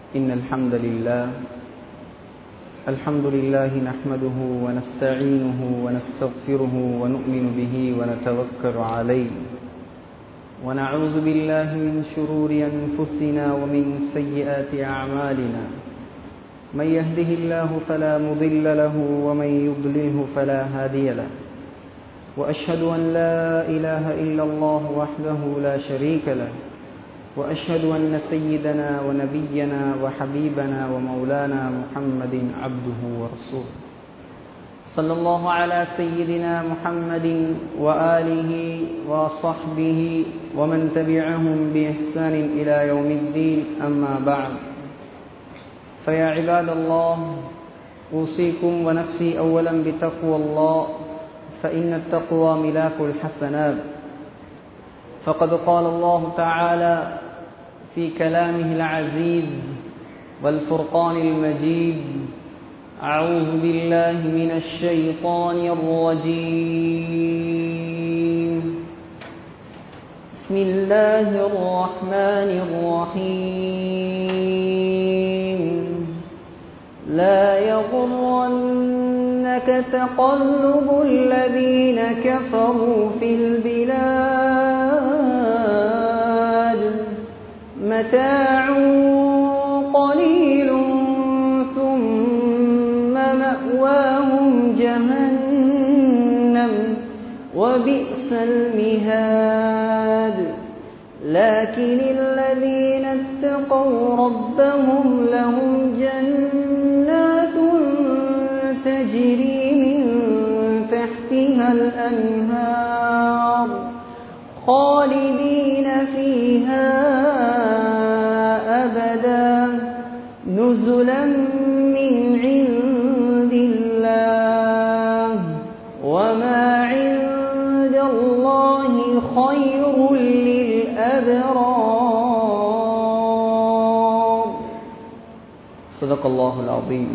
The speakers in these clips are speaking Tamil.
إن الحمد لله الحمد لله نحمده ونستعينه ونستغفره ونؤمن به ونتوكل عليه ونعوذ بالله من شرور أنفسنا ومن سيئات أعمالنا من يهده الله فلا مضل له ومن يضلله فلا هادي له وأشهد أن لا إله إلا الله وحده لا شريك له وأشهد أن سيدنا ونبينا وحبيبنا ومولانا محمد عبده ورسوله صلى الله على سيدنا محمد وآله وصحبه ومن تبعهم بإحسان إلى يوم الدين أما بعد فيا عباد الله أوصيكم ونفسي أولا بتقوى الله فإن التقوى ملاك الحسنات فقد قال الله تعالى في كلامه العزيز والفرقان المجيد أعوذ بالله من الشيطان الرجيم بسم الله الرحمن الرحيم لا يغرنك تقلب الذين كفروا في البلاد متاع قليل ثم مأواهم جهنم وبئس المهاد لكن الذين اتقوا ربهم لهم جنات تجري من تحتها الأنهار خالدين فيها أبدا نزلا من عند الله وما عند الله خير للأبرار صدق الله العظيم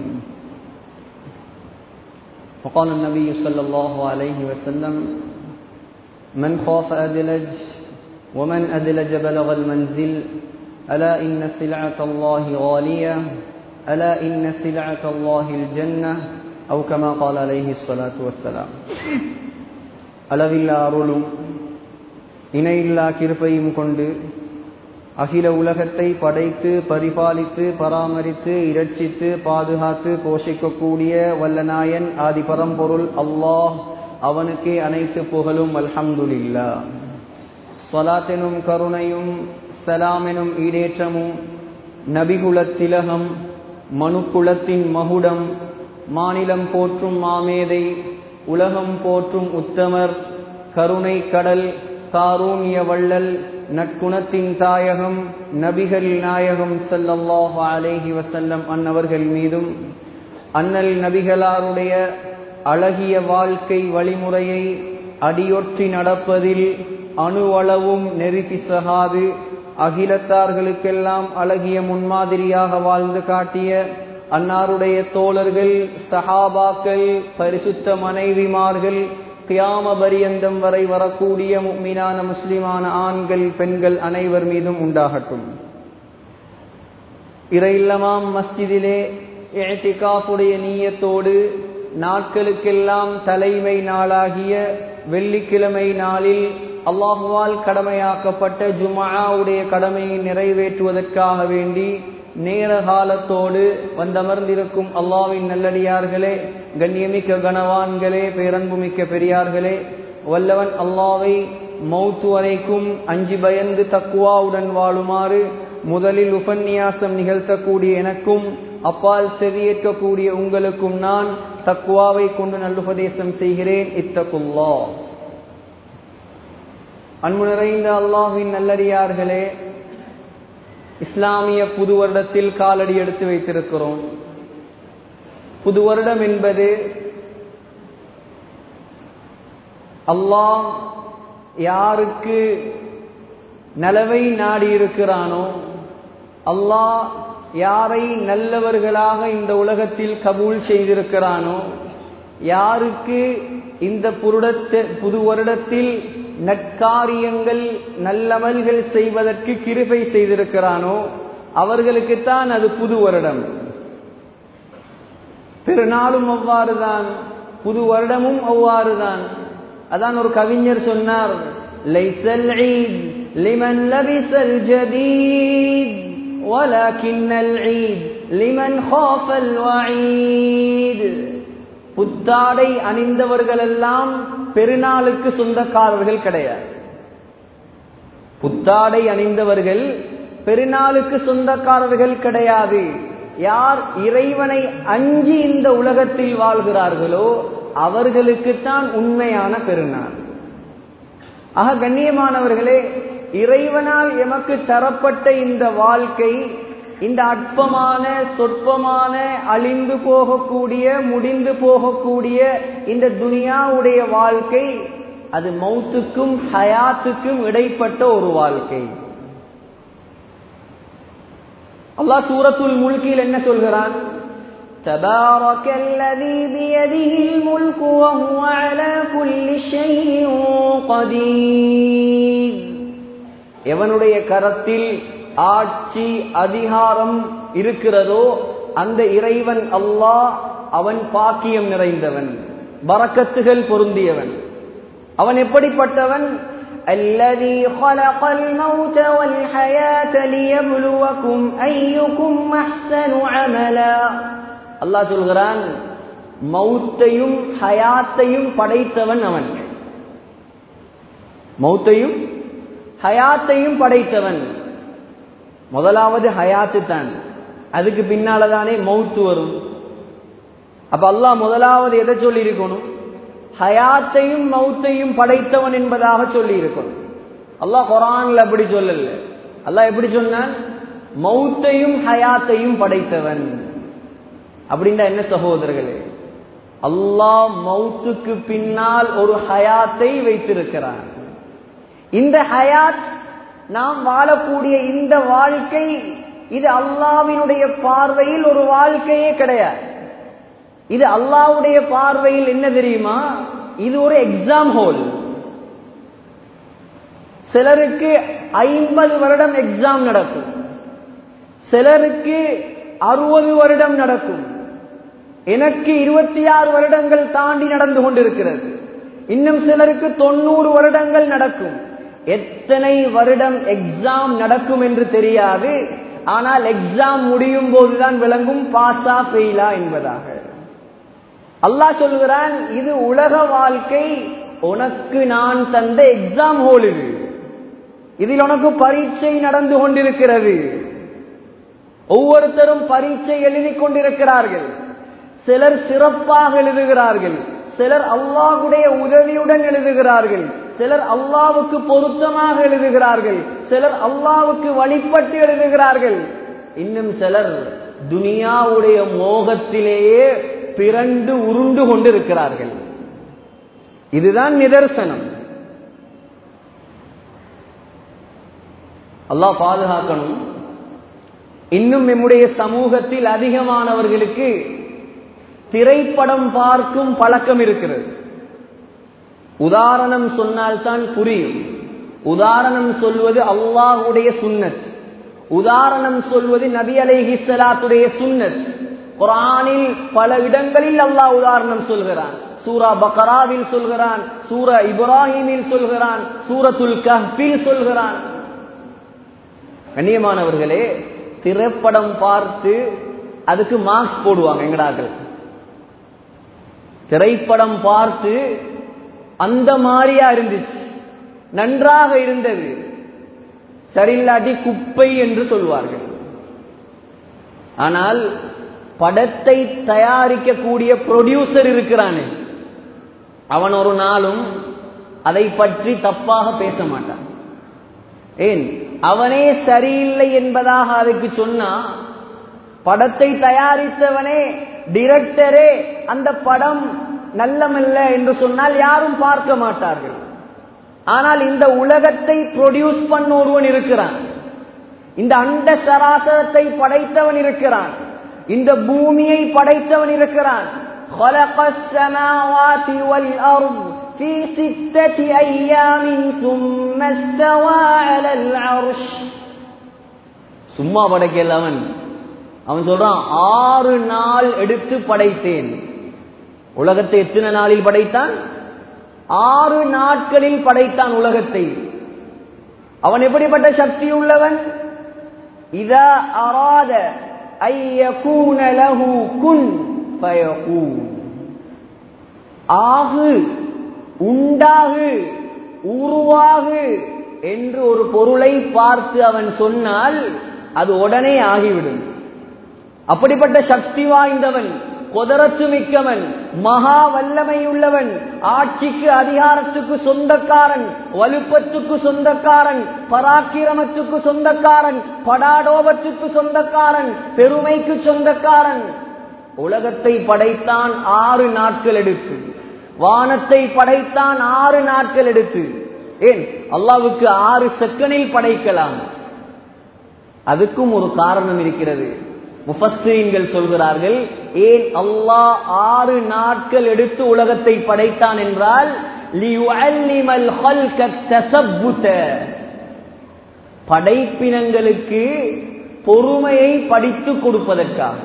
وقال النبي صلى الله عليه وسلم من خاف أدلج ومن أدلج بلغ المنزل ألا إن سلعة الله غالية ألا إن سلعة الله الجنة أو كما قال عليه الصلاة والسلام அளவில்லா அருளும் இணையில்லா கிருப்பையும் கொண்டு அகில உலகத்தை படைத்து பரிபாலித்து பராமரித்து இரட்சித்து பாதுகாத்து போஷிக்கக்கூடிய வல்லநாயன் ஆதி பரம்பொருள் அல்லாஹ் அவனுக்கே அனைத்து புகழும் அல்ஹம்துலில்லா சொலாத்தெனும் கருணையும் சலாமெனும் ஈடேற்றமும் நபிகுலத் திலகம் மனுக்குலத்தின் மகுடம் மாநிலம் போற்றும் மாமேதை உலகம் போற்றும் உத்தமர் கருணை கடல் காரூணிய வள்ளல் நற்குணத்தின் தாயகம் நபிகள் நாயகம் சல்லல்லாஹு அலேஹி வசல்லம் அன்னவர்கள் மீதும் அண்ணல் நபிகளாருடைய அழகிய வாழ்க்கை வழிமுறையை அடியொற்றி நடப்பதில் அணுவளவும் நெருக்கி சகாது அகிலத்தார்களுக்கெல்லாம் அழகிய முன்மாதிரியாக வாழ்ந்து காட்டிய அன்னாருடைய தோழர்கள் சஹாபாக்கள் பரிசுத்த மனைவிமார்கள் கியாம பரியந்தம் வரை வரக்கூடிய மீனான முஸ்லிமான ஆண்கள் பெண்கள் அனைவர் மீதும் உண்டாகட்டும் இறையில்லமாம் மஸ்ஜிதிலே ஏட்டிகாப்புடைய நீயத்தோடு நாட்களுக்கெல்லாம் தலைமை நாளாகிய வெள்ளிக்கிழமை நாளில் அல்லாஹுவால் கடமையாக்கப்பட்ட ஜுமாவுடைய கடமையை நிறைவேற்றுவதற்காக வேண்டி நேர காலத்தோடு வந்தமர்ந்திருக்கும் அல்லாவின் நல்லடியார்களே கண்ணியமிக்க கனவான்களே பேரன்புமிக்க பெரியார்களே வல்லவன் அல்லாவை மௌத்து வரைக்கும் அஞ்சு பயந்து தக்குவாவுடன் வாழுமாறு முதலில் உபன்யாசம் நிகழ்த்தக்கூடிய எனக்கும் அப்பால் செவியேற்கக்கூடிய உங்களுக்கும் நான் தக்குவாவை கொண்டு நல்லுபதேசம் செய்கிறேன் இத்தகுல்லா அன்பு நிறைந்த அல்லாஹின் நல்லடியார்களே இஸ்லாமிய புது வருடத்தில் காலடி எடுத்து வைத்திருக்கிறோம் புது வருடம் என்பது அல்லாஹ் யாருக்கு நலவை நாடி இருக்கிறானோ அல்லாஹ் யாரை நல்லவர்களாக இந்த உலகத்தில் கபூல் செய்திருக்கிறானோ யாருக்கு இந்த புருடத்தை புது வருடத்தில் நற்காரியங்கள் நல்லமல்கள் செய்வதற்கு கிருபை செய்திருக்கிறானோ அவர்களுக்குத்தான் அது புது வருடம் பெருநாளும் அவ்வாறுதான் புது வருடமும் அவ்வாறுதான் அதான் ஒரு கவிஞர் சொன்னார் லைசல் ஈத் லிமன் லபிசல் ஜதீத் ولكن العيد لمن خاف الوعيد புத்தாடை அணிந்தவர்கள் எல்லாம் பெருநாளுக்கு சொந்தக்காரர்கள் கிடையாது புத்தாடை அணிந்தவர்கள் பெருநாளுக்கு சொந்தக்காரர்கள் கிடையாது யார் இறைவனை அஞ்சி இந்த உலகத்தில் வாழ்கிறார்களோ அவர்களுக்குத்தான் உண்மையான பெருநாள் ஆக கண்ணியமானவர்களே இறைவனால் எமக்கு தரப்பட்ட இந்த வாழ்க்கை இந்த அற்பமான சொற்பமான அழிந்து போகக்கூடிய முடிந்து போகக்கூடிய இந்த துனியாவுடைய வாழ்க்கை அது மௌத்துக்கும் ஹயாத்துக்கும் இடைப்பட்ட ஒரு வாழ்க்கை அல்லாஹ் சூரத்துல் முல்கில் என்ன சொல்கிறான் تبارك الذي بيده الملك وهو على كل شيء قدير எவனுடைய கரத்தில் ஆட்சி அதிகாரம் இருக்கிறதோ அந்த இறைவன் அல்லாஹ் அவன் பாக்கியம் நிறைந்தவன் பறக்கத்துகள் பொருந்தியவன் அவன் எப்படிப்பட்டவன் الذي خلق الموت والحياة ليبلوكم أيكم أحسن عملا அல்லாஹ் சொல்கிறான் மௌத்தையும் ஹயாத்தையும் படைத்தவன் அவன் மௌத்தையும் ஹயாத்தையும் படைத்தவன் முதலாவது ஹயாத்து தான் அதுக்கு பின்னாலதானே மௌத்து வரும் அப்ப அல்லாஹ் முதலாவது எதை சொல்லி இருக்கணும் ஹயாத்தையும் மௌத்தையும் படைத்தவன் என்பதாக சொல்லி இருக்கணும் அல்லாஹ் குரான்ல அப்படி சொல்லல அல்லாஹ் எப்படி சொன்னான் மௌத்தையும் ஹயாத்தையும் படைத்தவன் அப்படின்னா என்ன சகோதரர்களே அல்லாஹ் மௌத்துக்கு பின்னால் ஒரு ஹயாத்தை வைத்திருக்கிறான் இந்த ஹயாத் நாம் வாழக்கூடிய இந்த வாழ்க்கை இது அல்லாவினுடைய பார்வையில் ஒரு வாழ்க்கையே கிடையாது இது அல்லாவுடைய பார்வையில் என்ன தெரியுமா இது ஒரு எக்ஸாம் ஹோல் சிலருக்கு ஐம்பது வருடம் எக்ஸாம் நடக்கும் சிலருக்கு அறுபது வருடம் நடக்கும் எனக்கு இருபத்தி ஆறு வருடங்கள் தாண்டி நடந்து கொண்டிருக்கிறது இன்னும் சிலருக்கு தொண்ணூறு வருடங்கள் நடக்கும் எத்தனை வருடம் எக்ஸாம் நடக்கும் என்று தெரியாது ஆனால் எக்ஸாம் முடியும் போதுதான் விளங்கும் பாஸா ஃபெயிலா என்பதாக அல்லாஹ் சொல்கிறான் இது உலக வாழ்க்கை உனக்கு நான் தந்த எக்ஸாம் ஹோல் இது இதில் உனக்கு பரீட்சை நடந்து கொண்டிருக்கிறது ஒவ்வொருத்தரும் பரீட்சை எழுதி கொண்டிருக்கிறார்கள் சிலர் சிறப்பாக எழுதுகிறார்கள் சிலர் அல்லாஹுடைய உதவியுடன் எழுதுகிறார்கள் சிலர் அல்லாவுக்கு பொருத்தமாக எழுதுகிறார்கள் சிலர் அல்லாவுக்கு வழிபட்டு எழுதுகிறார்கள் இன்னும் சிலர் துனியாவுடைய மோகத்திலேயே பிறண்டு உருண்டு கொண்டிருக்கிறார்கள் இதுதான் நிதர்சனம் அல்லாஹ் பாதுகாக்கணும் இன்னும் நம்முடைய சமூகத்தில் அதிகமானவர்களுக்கு திரைப்படம் பார்க்கும் பழக்கம் இருக்கிறது உதாரணம் சொன்னால்தான் புரியும் உதாரணம் சொல்வது அல்லாஹுடைய சுன்னத் உதாரணம் சொல்வது நபி அலைஹி சலாத்துடைய சுன்னத் குரானில் பல இடங்களில் அல்லாஹ் உதாரணம் சொல்கிறான் சூரா பக்கராவில் சொல்கிறான் சூரா இப்ராஹிமில் சொல்கிறான் சூரத்துல் கஹ்பில் சொல்கிறான் கண்ணியமானவர்களே திரைப்படம் பார்த்து அதுக்கு மார்க்ஸ் போடுவாங்க எங்கடாக்கள் திரைப்படம் பார்த்து அந்த மாதிரியா இருந்துச்சு நன்றாக இருந்தது சரியில்லாட்டி குப்பை என்று சொல்வார்கள் ஆனால் படத்தை தயாரிக்கக்கூடிய ப்ரொடியூசர் இருக்கிறானே அவன் ஒரு நாளும் அதை பற்றி தப்பாக பேச மாட்டான் ஏன் அவனே சரியில்லை என்பதாக அதுக்கு சொன்னா படத்தை தயாரித்தவனே டிரெக்டரே அந்த படம் நல்லமல்ல என்று சொன்னால் யாரும் பார்க்க மாட்டார்கள் ஆனால் இந்த உலகத்தை ப்ரொடியூஸ் பண்ண ஒருவன் இருக்கிறான் இந்த அண்ட சராசரத்தை படைத்தவன் இருக்கிறான் இந்த பூமியை படைத்தவன் இருக்கிறான் خلق السماوات والأرض في ستة أيام ثم استوى على العرش சும்மா படைக்கல அவன் அவன் சொல்றான் ஆறு நாள் எடுத்து படைத்தேன் உலகத்தை எத்தனை நாளில் படைத்தான் ஆறு நாட்களில் படைத்தான் உலகத்தை அவன் எப்படிப்பட்ட சக்தி உள்ளவன் இதா அராத ஐயகூன லஹு குன் ஃபயகூன் ஆகு உண்டாகு உருவாகு என்று ஒரு பொருளை பார்த்து அவன் சொன்னால் அது உடனே ஆகிவிடும் அப்படிப்பட்ட சக்தி வாய்ந்தவன் கொதரத்து மிக்கவன் மகா வல்லமை உள்ளவன் ஆட்சிக்கு அதிகாரத்துக்கு சொந்தக்காரன் வலுப்பத்துக்கு சொந்தக்காரன் பராக்கிரமத்துக்கு சொந்தக்காரன் படாடோபத்துக்கு சொந்தக்காரன் பெருமைக்கு சொந்தக்காரன் உலகத்தை படைத்தான் ஆறு நாட்கள் எடுத்து வானத்தை படைத்தான் ஆறு நாட்கள் எடுத்து ஏன் அல்லாவுக்கு ஆறு செகண்டில் படைக்கலாம் அதுக்கும் ஒரு காரணம் இருக்கிறது முஃபஸ்ரீன்கள் சொல்கிறார்கள் ஏன் அல்லாஹ் ஆறு நாட்கள் எடுத்து உலகத்தை படைத்தான் என்றால் படைப்பினங்களுக்கு பொறுமையை படித்து கொடுப்பதற்காக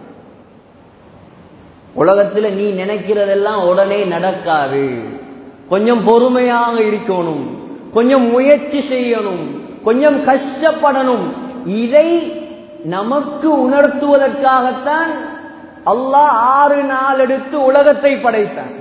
உலகத்துல நீ நினைக்கிறதெல்லாம் உடனே நடக்காது கொஞ்சம் பொறுமையாக இருக்கணும் கொஞ்சம் முயற்சி செய்யணும் கொஞ்சம் கஷ்டப்படணும் இதை நமக்கு உணர்த்துவதற்காகத்தான் அல்லாஹ் ஆறு நாள் எடுத்து உலகத்தை படைத்தான்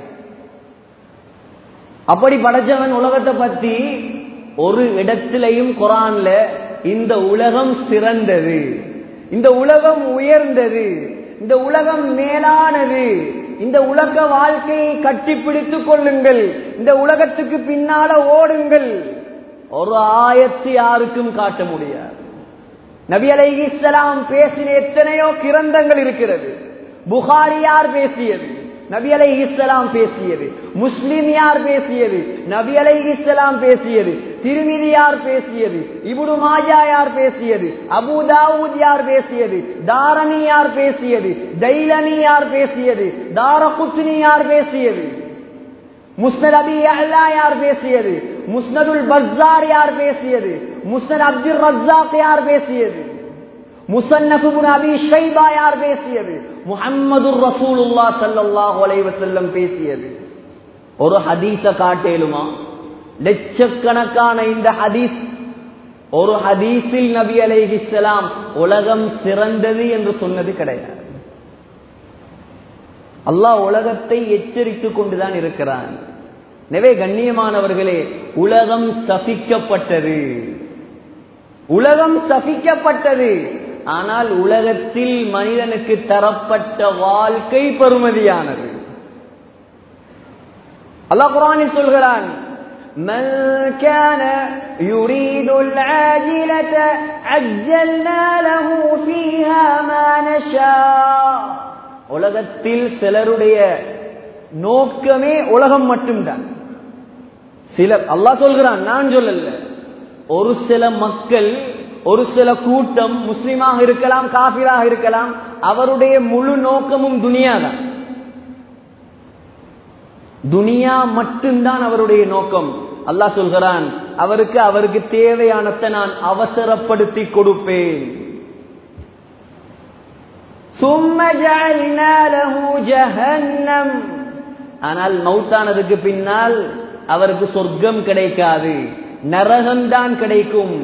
அப்படி படைச்சவன் உலகத்தை பத்தி ஒரு இடத்திலையும் குரான்ல இந்த உலகம் சிறந்தது இந்த உலகம் உயர்ந்தது இந்த உலகம் மேலானது இந்த உலக வாழ்க்கையை கட்டிப்பிடித்துக் கொள்ளுங்கள் இந்த உலகத்துக்கு பின்னால ஓடுங்கள் ஒரு ஆயத்து யாருக்கும் காட்ட முடியாது நபி அலை இஸ்லாம் பேசின எத்தனையோ கிரந்தங்கள் இருக்கிறது புகாரி யார் பேசியது நபி அலை இஸ்லாம் பேசியது முஸ்லிம் யார் பேசியது நபி அலை இஸ்லாம் பேசியது திருமிதி யார் பேசியது இபுடு மாஜா யார் பேசியது அபுதாவூத் யார் பேசியது தாரணி யார் பேசியது தைலனி யார் பேசியது தாரகுத்னி யார் பேசியது முஸ்னத் அபி அல்லா யார் பேசியது முஸ்னதுல் பஸ்ஸார் யார் பேசியது முஸ்னத் அப்துல் ரஸ்ஸாக் யார் பேசியது முசன்னபுன் அபி ஷைபா யார் பேசியது முஹம்மது ரசூலுல்லா ஸல்லல்லாஹு அலைஹி வஸல்லம் பேசியது ஒரு ஹதீஸ காட்டேலுமா லட்சக்கணக்கான இந்த ஹதீஸ் ஒரு ஹதீஸில் நபி அலைஹிஸ்ஸலாம் உலகம் சிறந்தது என்று சொன்னது கிடையாது அல்லாஹ் உலகத்தை எச்சரித்துக் கொண்டுதான் இருக்கிறான் எனவே கண்ணியமானவர்களே உலகம் சபிக்கப்பட்டது உலகம் சபிக்கப்பட்டது ஆனால் உலகத்தில் மனிதனுக்கு தரப்பட்ட வாழ்க்கை பெறுமதியானது அல்லாஹ் குரானில் சொல்கிறான் من كان يريد العاجلة عجلنا له فيها ما نشاء உலகத்தில் சிலருடைய நோக்கமே உலகம் மட்டும்தான் சிலர் அல்லாஹ் சொல்கிறான் நான் சொல்லல ஒரு சில மக்கள் ஒரு சில கூட்டம் முஸ்லிமாக இருக்கலாம் காபிராக இருக்கலாம் அவருடைய முழு நோக்கமும் துனியா தான் துனியா மட்டும்தான் அவருடைய நோக்கம் அல்லாஹ் சொல்கிறான் அவருக்கு அவருக்கு தேவையானத்தை நான் அவசரப்படுத்தி கொடுப்பேன் ஆனால் மௌத்தானதுக்கு பின்னால் அவருக்கு சொர்க்கம் கிடைக்காது நரகம்தான் கிடைக்கும்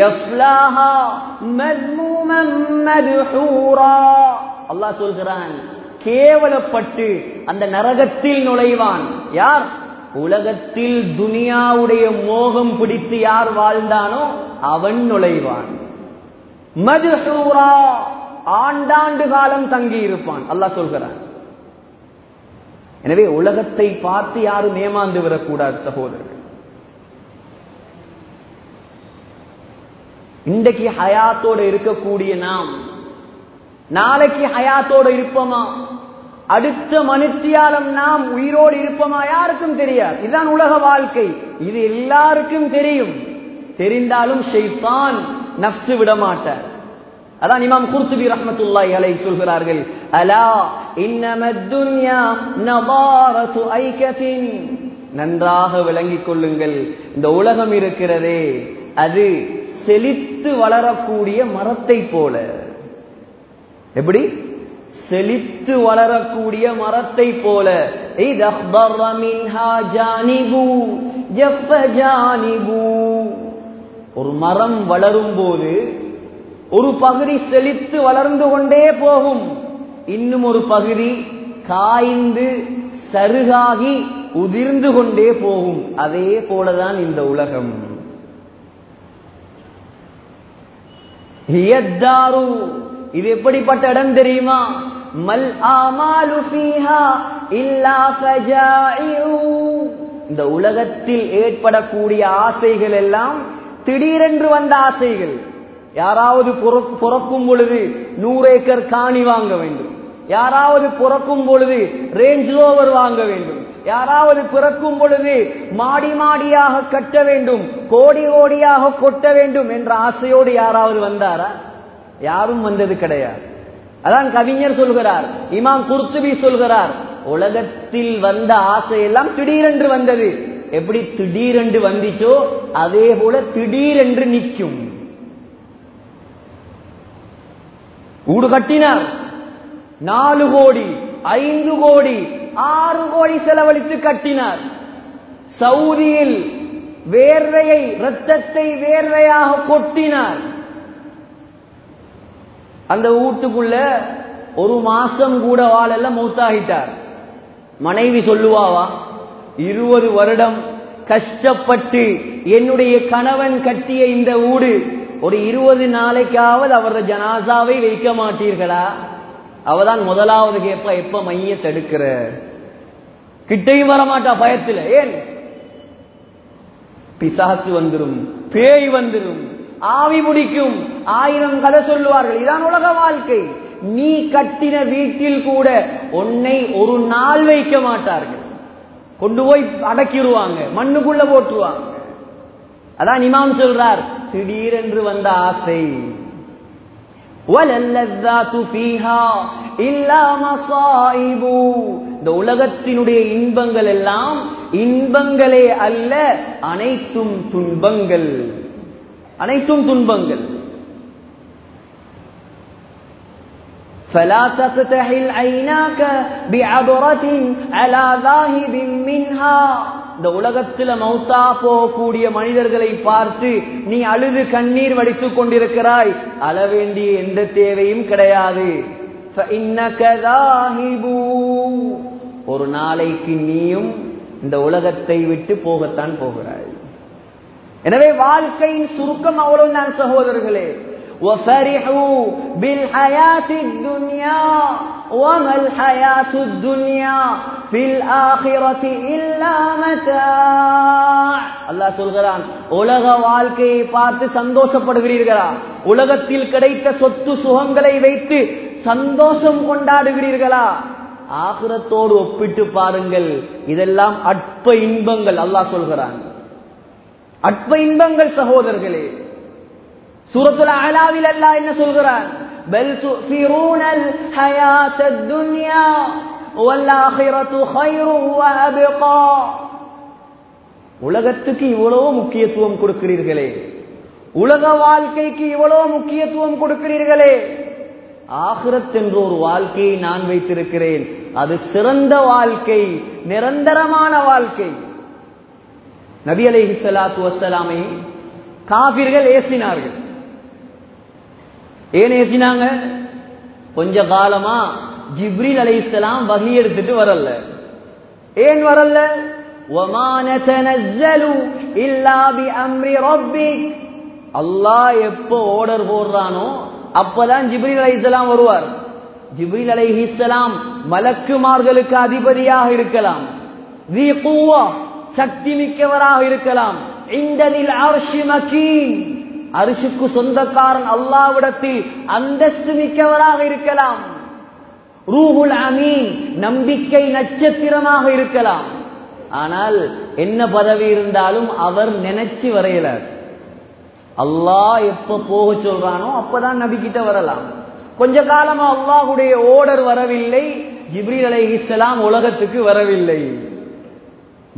அல்லாஹ் சொல்கிறான் கேவலப்பட்டு அந்த நரகத்தில் நுழைவான் யார் உலகத்தில் துனியாவுடைய மோகம் பிடித்து யார் வாழ்ந்தானோ அவன் நுழைவான் மதுசூரா ஆண்டாண்டு காலம் தங்கி இருப்பான் அல்லாஹ் சொல்கிறான் எனவே உலகத்தை பார்த்து யாரும் ஏமாந்து விடக்கூடாது சகோதரர்கள் இன்றைக்கு ஹயாத்தோட இருக்கக்கூடிய நாம் நாளைக்கு ஹயாத்தோட இருப்போமா அடுத்த மனுஷியாலம் நாம் உயிரோடு இருப்போமா யாருக்கும் தெரியாது இதுதான் உலக வாழ்க்கை இது எல்லாருக்கும் தெரியும் தெரிந்தாலும் ஷெய்தான் நப்சு விட மாட்டார் அதான் இமாம் குர்துபி ரஹ்மத்துல்லாஹி அலைஹி சொல்கிறார்கள் அலா இன்னமத் துன்யா நபாரத்து ஐகத்தின் நன்றாக விளங்கிக் கொள்ளுங்கள் இந்த உலகம் இருக்கிறதே அது செழித்த செழித்து வளரக்கூடிய மரத்தை போல எப்படி செழித்து வளரக்கூடிய மரத்தை போல ஒரு மரம் வளரும் போது ஒரு பகுதி செழித்து வளர்ந்து கொண்டே போகும் இன்னும் ஒரு பகுதி காய்ந்து சருகாகி உதிர்ந்து கொண்டே போகும் அதே போலதான் இந்த உலகம் இது எப்படிப்பட்ட இடம் தெரியுமா மல் ஆமாலு ஃபீஹா இல்லா ஃபஜாஇஉ இந்த உலகத்தில் ஏற்படக்கூடிய ஆசைகள் எல்லாம் திடீரென்று வந்த ஆசைகள் யாராவது பிறக்கும் பொழுது நூறு ஏக்கர் காணி வாங்க வேண்டும் யாராவது பிறக்கும் பொழுது ரேஞ்ச் ரோவர் வாங்க வேண்டும் யாராவது பிறக்கும் பொழுது மாடி மாடியாக கட்ட வேண்டும் கோடி கோடியாக கொட்ட வேண்டும் என்ற ஆசையோடு யாராவது வந்தாரா யாரும் வந்தது கிடையாது அதான் கவிஞர் சொல்கிறார் இமாம் குர்த்துபி சொல்கிறார் உலகத்தில் வந்த ஆசையெல்லாம் திடீரென்று வந்தது எப்படி திடீரென்று வந்துச்சோ அதே போல திடீரென்று நிற்கும் ஊடு கட்டினார் நாலு கோடி ஐந்து கோடி ஆறு கோடி செலவழித்து கட்டினார் சவுதியில் வேர்வையை ரத்தத்தை வேர்வையாக கொட்டினார் அந்த வீட்டுக்குள்ள ஒரு மாசம் கூட வாழல மூத்தாகிட்டார் மனைவி சொல்லுவாவா இருபது வருடம் கஷ்டப்பட்டு என்னுடைய கணவன் கட்டிய இந்த ஊடு ஒரு இருபது நாளைக்காவது அவரது ஜனாசாவை வைக்க மாட்டீர்களா அவதான் முதலாவது கேப்ப எப்ப மைய தடுக்கிற கிட்டையும் வரமாட்டா பயத்துல ஏன் பிசாசு வந்துடும் பேய் வந்துடும் ஆவி முடிக்கும் ஆயிரம் கதை சொல்லுவார்கள் இதான் உலக வாழ்க்கை நீ கட்டின வீட்டில் கூட உன்னை ஒரு நாள் வைக்க மாட்டார்கள் கொண்டு போய் அடக்கிடுவாங்க மண்ணுக்குள்ள போட்டுருவாங்க அதான் இமாம் சொல்றார் திடீரென்று வந்த ஆசை இந்த உலகத்தினுடைய இன்பங்கள் எல்லாம் இன்பங்களே அல்ல அனைத்தும் துன்பங்கள் அனைத்தும் துன்பங்கள் فلا تقتحل عيناك بعبرة على ذاهب منها இந்த உலகத்துல மௌத்தா போகக்கூடிய மனிதர்களை பார்த்து நீ அழுது கண்ணீர் வடித்துக் கொண்டிருக்கிறாய் அழ வேண்டிய எந்த தேவையும் கிடையாது ஒரு நாளைக்கு நீயும் இந்த உலகத்தை விட்டு போகத்தான் போகிறாய் எனவே வாழ்க்கையின் சுருக்கம் அவ்வளவு தான் சகோதரர்களே وفرحوا بالحياة الدنيا وما الحياة الدنيا في الآخرة إلا متاع அல்லாஹ் சொல்கிறான் உலக வாழ்க்கையை பார்த்து சந்தோஷப்படுகிறீர்களா உலகத்தில் கிடைத்த சொத்து சுகங்களை வைத்து சந்தோஷம் கொண்டாடுகிறீர்களா ஆகிரத்தோடு ஒப்பிட்டு பாருங்கள் இதெல்லாம் அற்ப இன்பங்கள் அல்லாஹ் சொல்கிறான் அற்ப இன்பங்கள் சகோதரர்களே சூரத்துல அலாவில் அல்லாஹ் என்ன சொல்கிறான் பல் துஃபிரூனல் ஹயாத்தத் துன்யா வல்லாஹிரத்து கைரு வஅப்கா உலகத்துக்கு இவ்வளவு முக்கியத்துவம் கொடுக்கிறீர்களே உலக வாழ்க்கைக்கு இவ்வளவு முக்கியத்துவம் கொடுக்கிறீர்களே ஆகிரத் என்ற ஒரு வாழ்க்கையை நான் வைத்திருக்கிறேன் அது சிறந்த வாழ்க்கை நிரந்தரமான வாழ்க்கை நபி அலைஹி ஸலாத்து வஸ்ஸலாமை காபிர்கள் ஏசினார்கள் ஏன் ஏசினாங்க கொஞ்ச காலமா ஜிப்ரீல் அலைஹிஸ்ஸலாம் வகி எடுத்துட்டு வரல ஏன் வரல وَمَا نَتَنَزَّلُ إِلَّا بِأَمْرِ رَبِّكَ அல்லாஹ் எப்போ ஆர்டர் போடுறானோ அப்பதான் ஜிப்ரீல் அலைஹிஸ்ஸலாம் வருவார் ஜிப்ரீல் அலைஹிஸ்ஸலாம் மலக்குமார்களுக்கு அதிபதியாக இருக்கலாம் ذي قوة சக்தி மிக்கவராக இருக்கலாம் இந்ததில் அர்ஷி மகீன் அரிசுக்கு சொந்தக்காரன் அல்லாவிடத்தில் அந்தஸ்து மிக்கவராக இருக்கலாம் ரூஹுல் அமீன் நம்பிக்கை நட்சத்திரமாக இருக்கலாம் ஆனால் என்ன பதவி இருந்தாலும் அவர் நினைச்சு வரையலார் அல்லாஹ் எப்ப போக சொல்றானோ அப்பதான் நபி கிட்ட வரலாம் கொஞ்ச காலமா அல்லாஹுடைய ஓடர் வரவில்லை ஜிப்ரீல் அலைஹிஸ்ஸலாம் உலகத்துக்கு வரவில்லை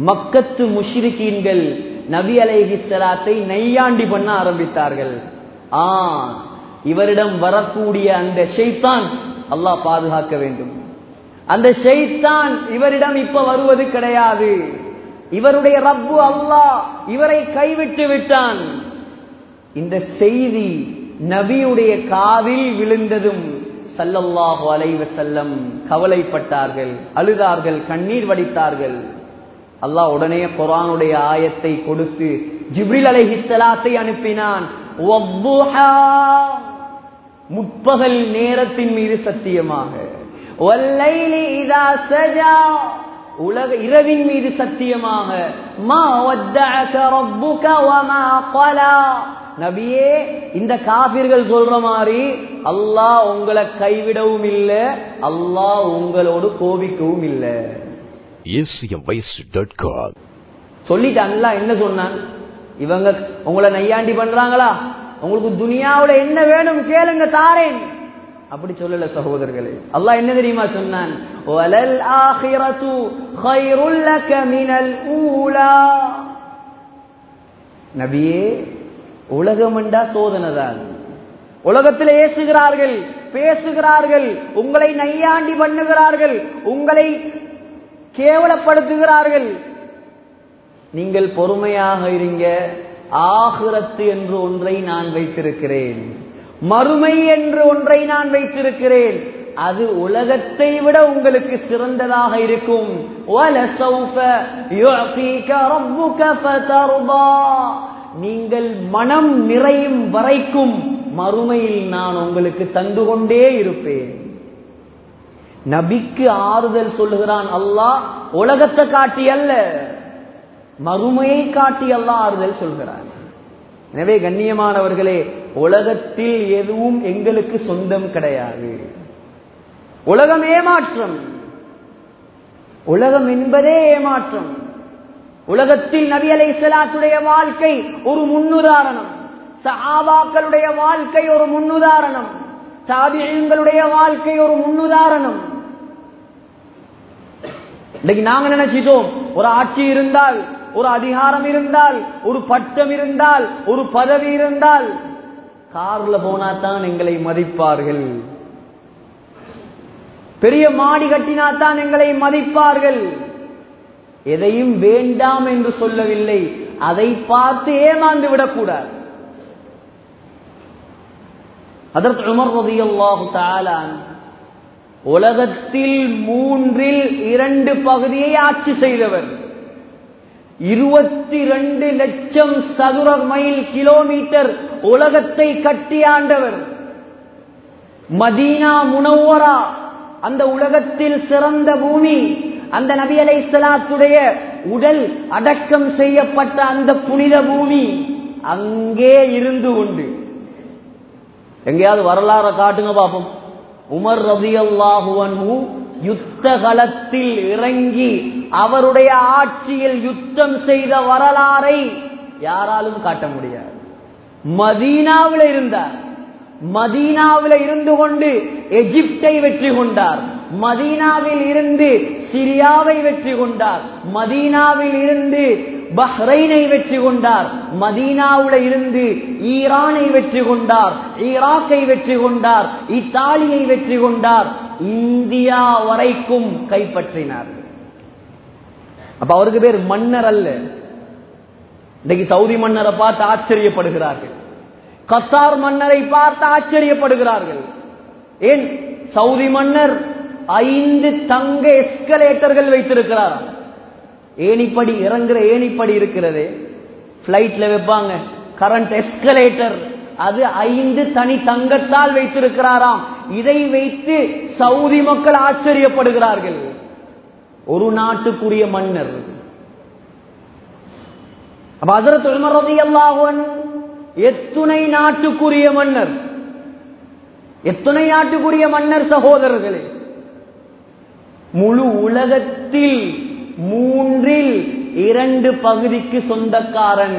மக்கத்து முஷ்ரிக்கீன்கள் நபி அலைஹிஸ்ஸலாத்தை நையாண்டி பண்ண ஆரம்பித்தார்கள் ஆ இவரிடம் வரக்கூடிய அந்த ஷைத்தான் அல்லாஹ் பாதுகாக்க வேண்டும் அந்த ஷைத்தான் இவரிடம் இப்ப வருவது கிடையாது இவருடைய ரப்பு அல்லாஹ் இவரை கைவிட்டு விட்டான் இந்த செய்தி நபியுடைய காதில் விழுந்ததும் சல்லல்லாஹு அலைவ செல்லம் கவலைப்பட்டார்கள் அழுதார்கள் கண்ணீர் வடித்தார்கள் அல்லாஹ் உடனே குரானுடைய ஆயத்தை கொடுத்து ஜிப்ரில் அலைஹிஸ்ஸலாத்தை அனுப்பினான் வத்துஹா. முற்பகல் நேரத்தின் மீது சத்தியமாக வல்லைலி இதா சஜா உலக இரவின் மீது சத்தியமாக மா வத்தஅக ரப்புக வமா qala நபியே இந்த காபிர்கள் சொல்ற மாதிரி அல்லாஹ் உங்களை கைவிடவும் இல்லை அல்லாஹ் உங்களோடு கோபிக்கவும் இல்லை acmvoice.com சொல்லிட்டான்ல என்ன சொன்னான் இவங்க உங்களை நையாண்டி பண்றாங்களா உங்களுக்கு துனியாவுல என்ன வேணும் கேளுங்க தாரேன் அப்படி சொல்லல சகோதரர்களே அல்லாஹ் என்ன தெரியுமா சொன்னான் வலல் ஆஹிரத்து கைருல் லக மினல் ஊலா நபியே உலகமண்டா சோதனை தான் உலகத்தில் ஏசுகிறார்கள் பேசுகிறார்கள் உங்களை நையாண்டி பண்ணுகிறார்கள் உங்களை கேவலப்படுத்துகிறார்கள் நீங்கள் பொறுமையாக இருங்க ஆகிரத்து என்று ஒன்றை நான் வைத்திருக்கிறேன் மறுமை என்று ஒன்றை நான் வைத்திருக்கிறேன் அது உலகத்தை விட உங்களுக்கு சிறந்ததாக இருக்கும் وَلَسَوْفَ يُعْطِيكَ رَبُّكَ فَتَرْضَى. நீங்கள் மனம் நிறையும் வரைக்கும் மறுமையில் நான் உங்களுக்கு தந்து கொண்டே இருப்பேன் நபிக்கு ஆறுதல் சொல்லுகிறான் அல்லாஹ் உலகத்தை காட்டி அல்ல மறுமையை காட்டி அல்லாஹ் ஆறுதல் சொல்கிறான் எனவே கண்ணியமானவர்களே உலகத்தில் எதுவும் எங்களுக்கு சொந்தம் கிடையாது உலகம் ஏமாற்றம் உலகம் என்பதே ஏமாற்றம் உலகத்தில் நபி அலை சலாத்துடைய வாழ்க்கை ஒரு முன்னுதாரணம் சஹாபாக்களுடைய வாழ்க்கை ஒரு முன்னுதாரணம் சாபியங்களுடைய வாழ்க்கை ஒரு முன்னுதாரணம் இன்னைக்கு நாங்க நினைச்சிட்டோம் ஒரு ஆட்சி இருந்தால் ஒரு அதிகாரம் இருந்தால் ஒரு பட்டம் இருந்தால் ஒரு பதவி இருந்தால் கார்ல போனா தான் எங்களை மதிப்பார்கள் பெரிய மாடி கட்டினாத்தான் எங்களை மதிப்பார்கள் எதையும் வேண்டாம் என்று சொல்லவில்லை அதை பார்த்து ஏமாந்து விடக்கூடாது அதற்கு உமர் ரதியல்லாஹு தஆலா உலகத்தில் மூன்றில் இரண்டு பகுதியை ஆட்சி செய்தவர் இருபத்தி ரெண்டு லட்சம் சதுர மைல் கிலோமீட்டர் உலகத்தை கட்டியாண்டவர் மதீனா முனவரா அந்த உலகத்தில் சிறந்த பூமி அந்த நபி அலை சலாத்துடைய உடல் அடக்கம் செய்யப்பட்ட அந்த புனித பூமி அங்கே இருந்து கொண்டு எங்கேயாவது வரலாற காட்டுங்க பாப்போம் உமர் ரதியல்லாஹுவன்ஹு யுத்த களத்தில் இறங்கி அவருடைய ஆட்சியில் யுத்தம் செய்த வரலாறை யாராலும் காட்ட முடியாது மதீனாவில் இருந்தார் மதீனாவில் இருந்து கொண்டு எகிப்தை வெற்றி கொண்டார் மதீனாவில் இருந்து சிரியாவை வெற்றி கொண்டார் மதீனாவில் இருந்து பஹ்ரைனை வெற்றி கொண்டார் மதீனாவுல இருந்து ஈரானை வெற்றி கொண்டார் ஈராக்கை வெற்றி கொண்டார் இத்தாலியை வெற்றி கொண்டார் இந்தியா வரைக்கும் கைப்பற்றினார் அப்ப அவருக்கு பேர் மன்னர் அல்ல இன்னைக்கு சவுதி மன்னரை பார்த்து ஆச்சரியப்படுகிறார்கள் கத்தார் மன்னரை பார்த்து ஆச்சரியப்படுகிறார்கள் ஏன் சவுதி மன்னர் ஐந்து தங்க எஸ்கலேட்டர்கள் வைத்திருக்கிறார் ஏணிப்படி இறங்குற ஏணிப்படி இருக்கிறது பிளைட்ல வைப்பாங்க கரண்ட் எஸ்கலேட்டர் அது ஐந்து தனி தங்கத்தால் வைத்திருக்கிறாராம் இதை வைத்து சவுதி மக்கள் ஆச்சரியப்படுகிறார்கள் ஒரு நாட்டுக்குரிய மன்னர் அப்ப அதரத் உமர் ரலியல்லாஹு அன்ஹு எத்துணை நாட்டுக்குரிய மன்னர் எத்துணை நாட்டுக்குரிய மன்னர் சகோதரர்களே முழு உலகத்தில் மூன்றில் இரண்டு பகுதிக்கு சொந்தக்காரன்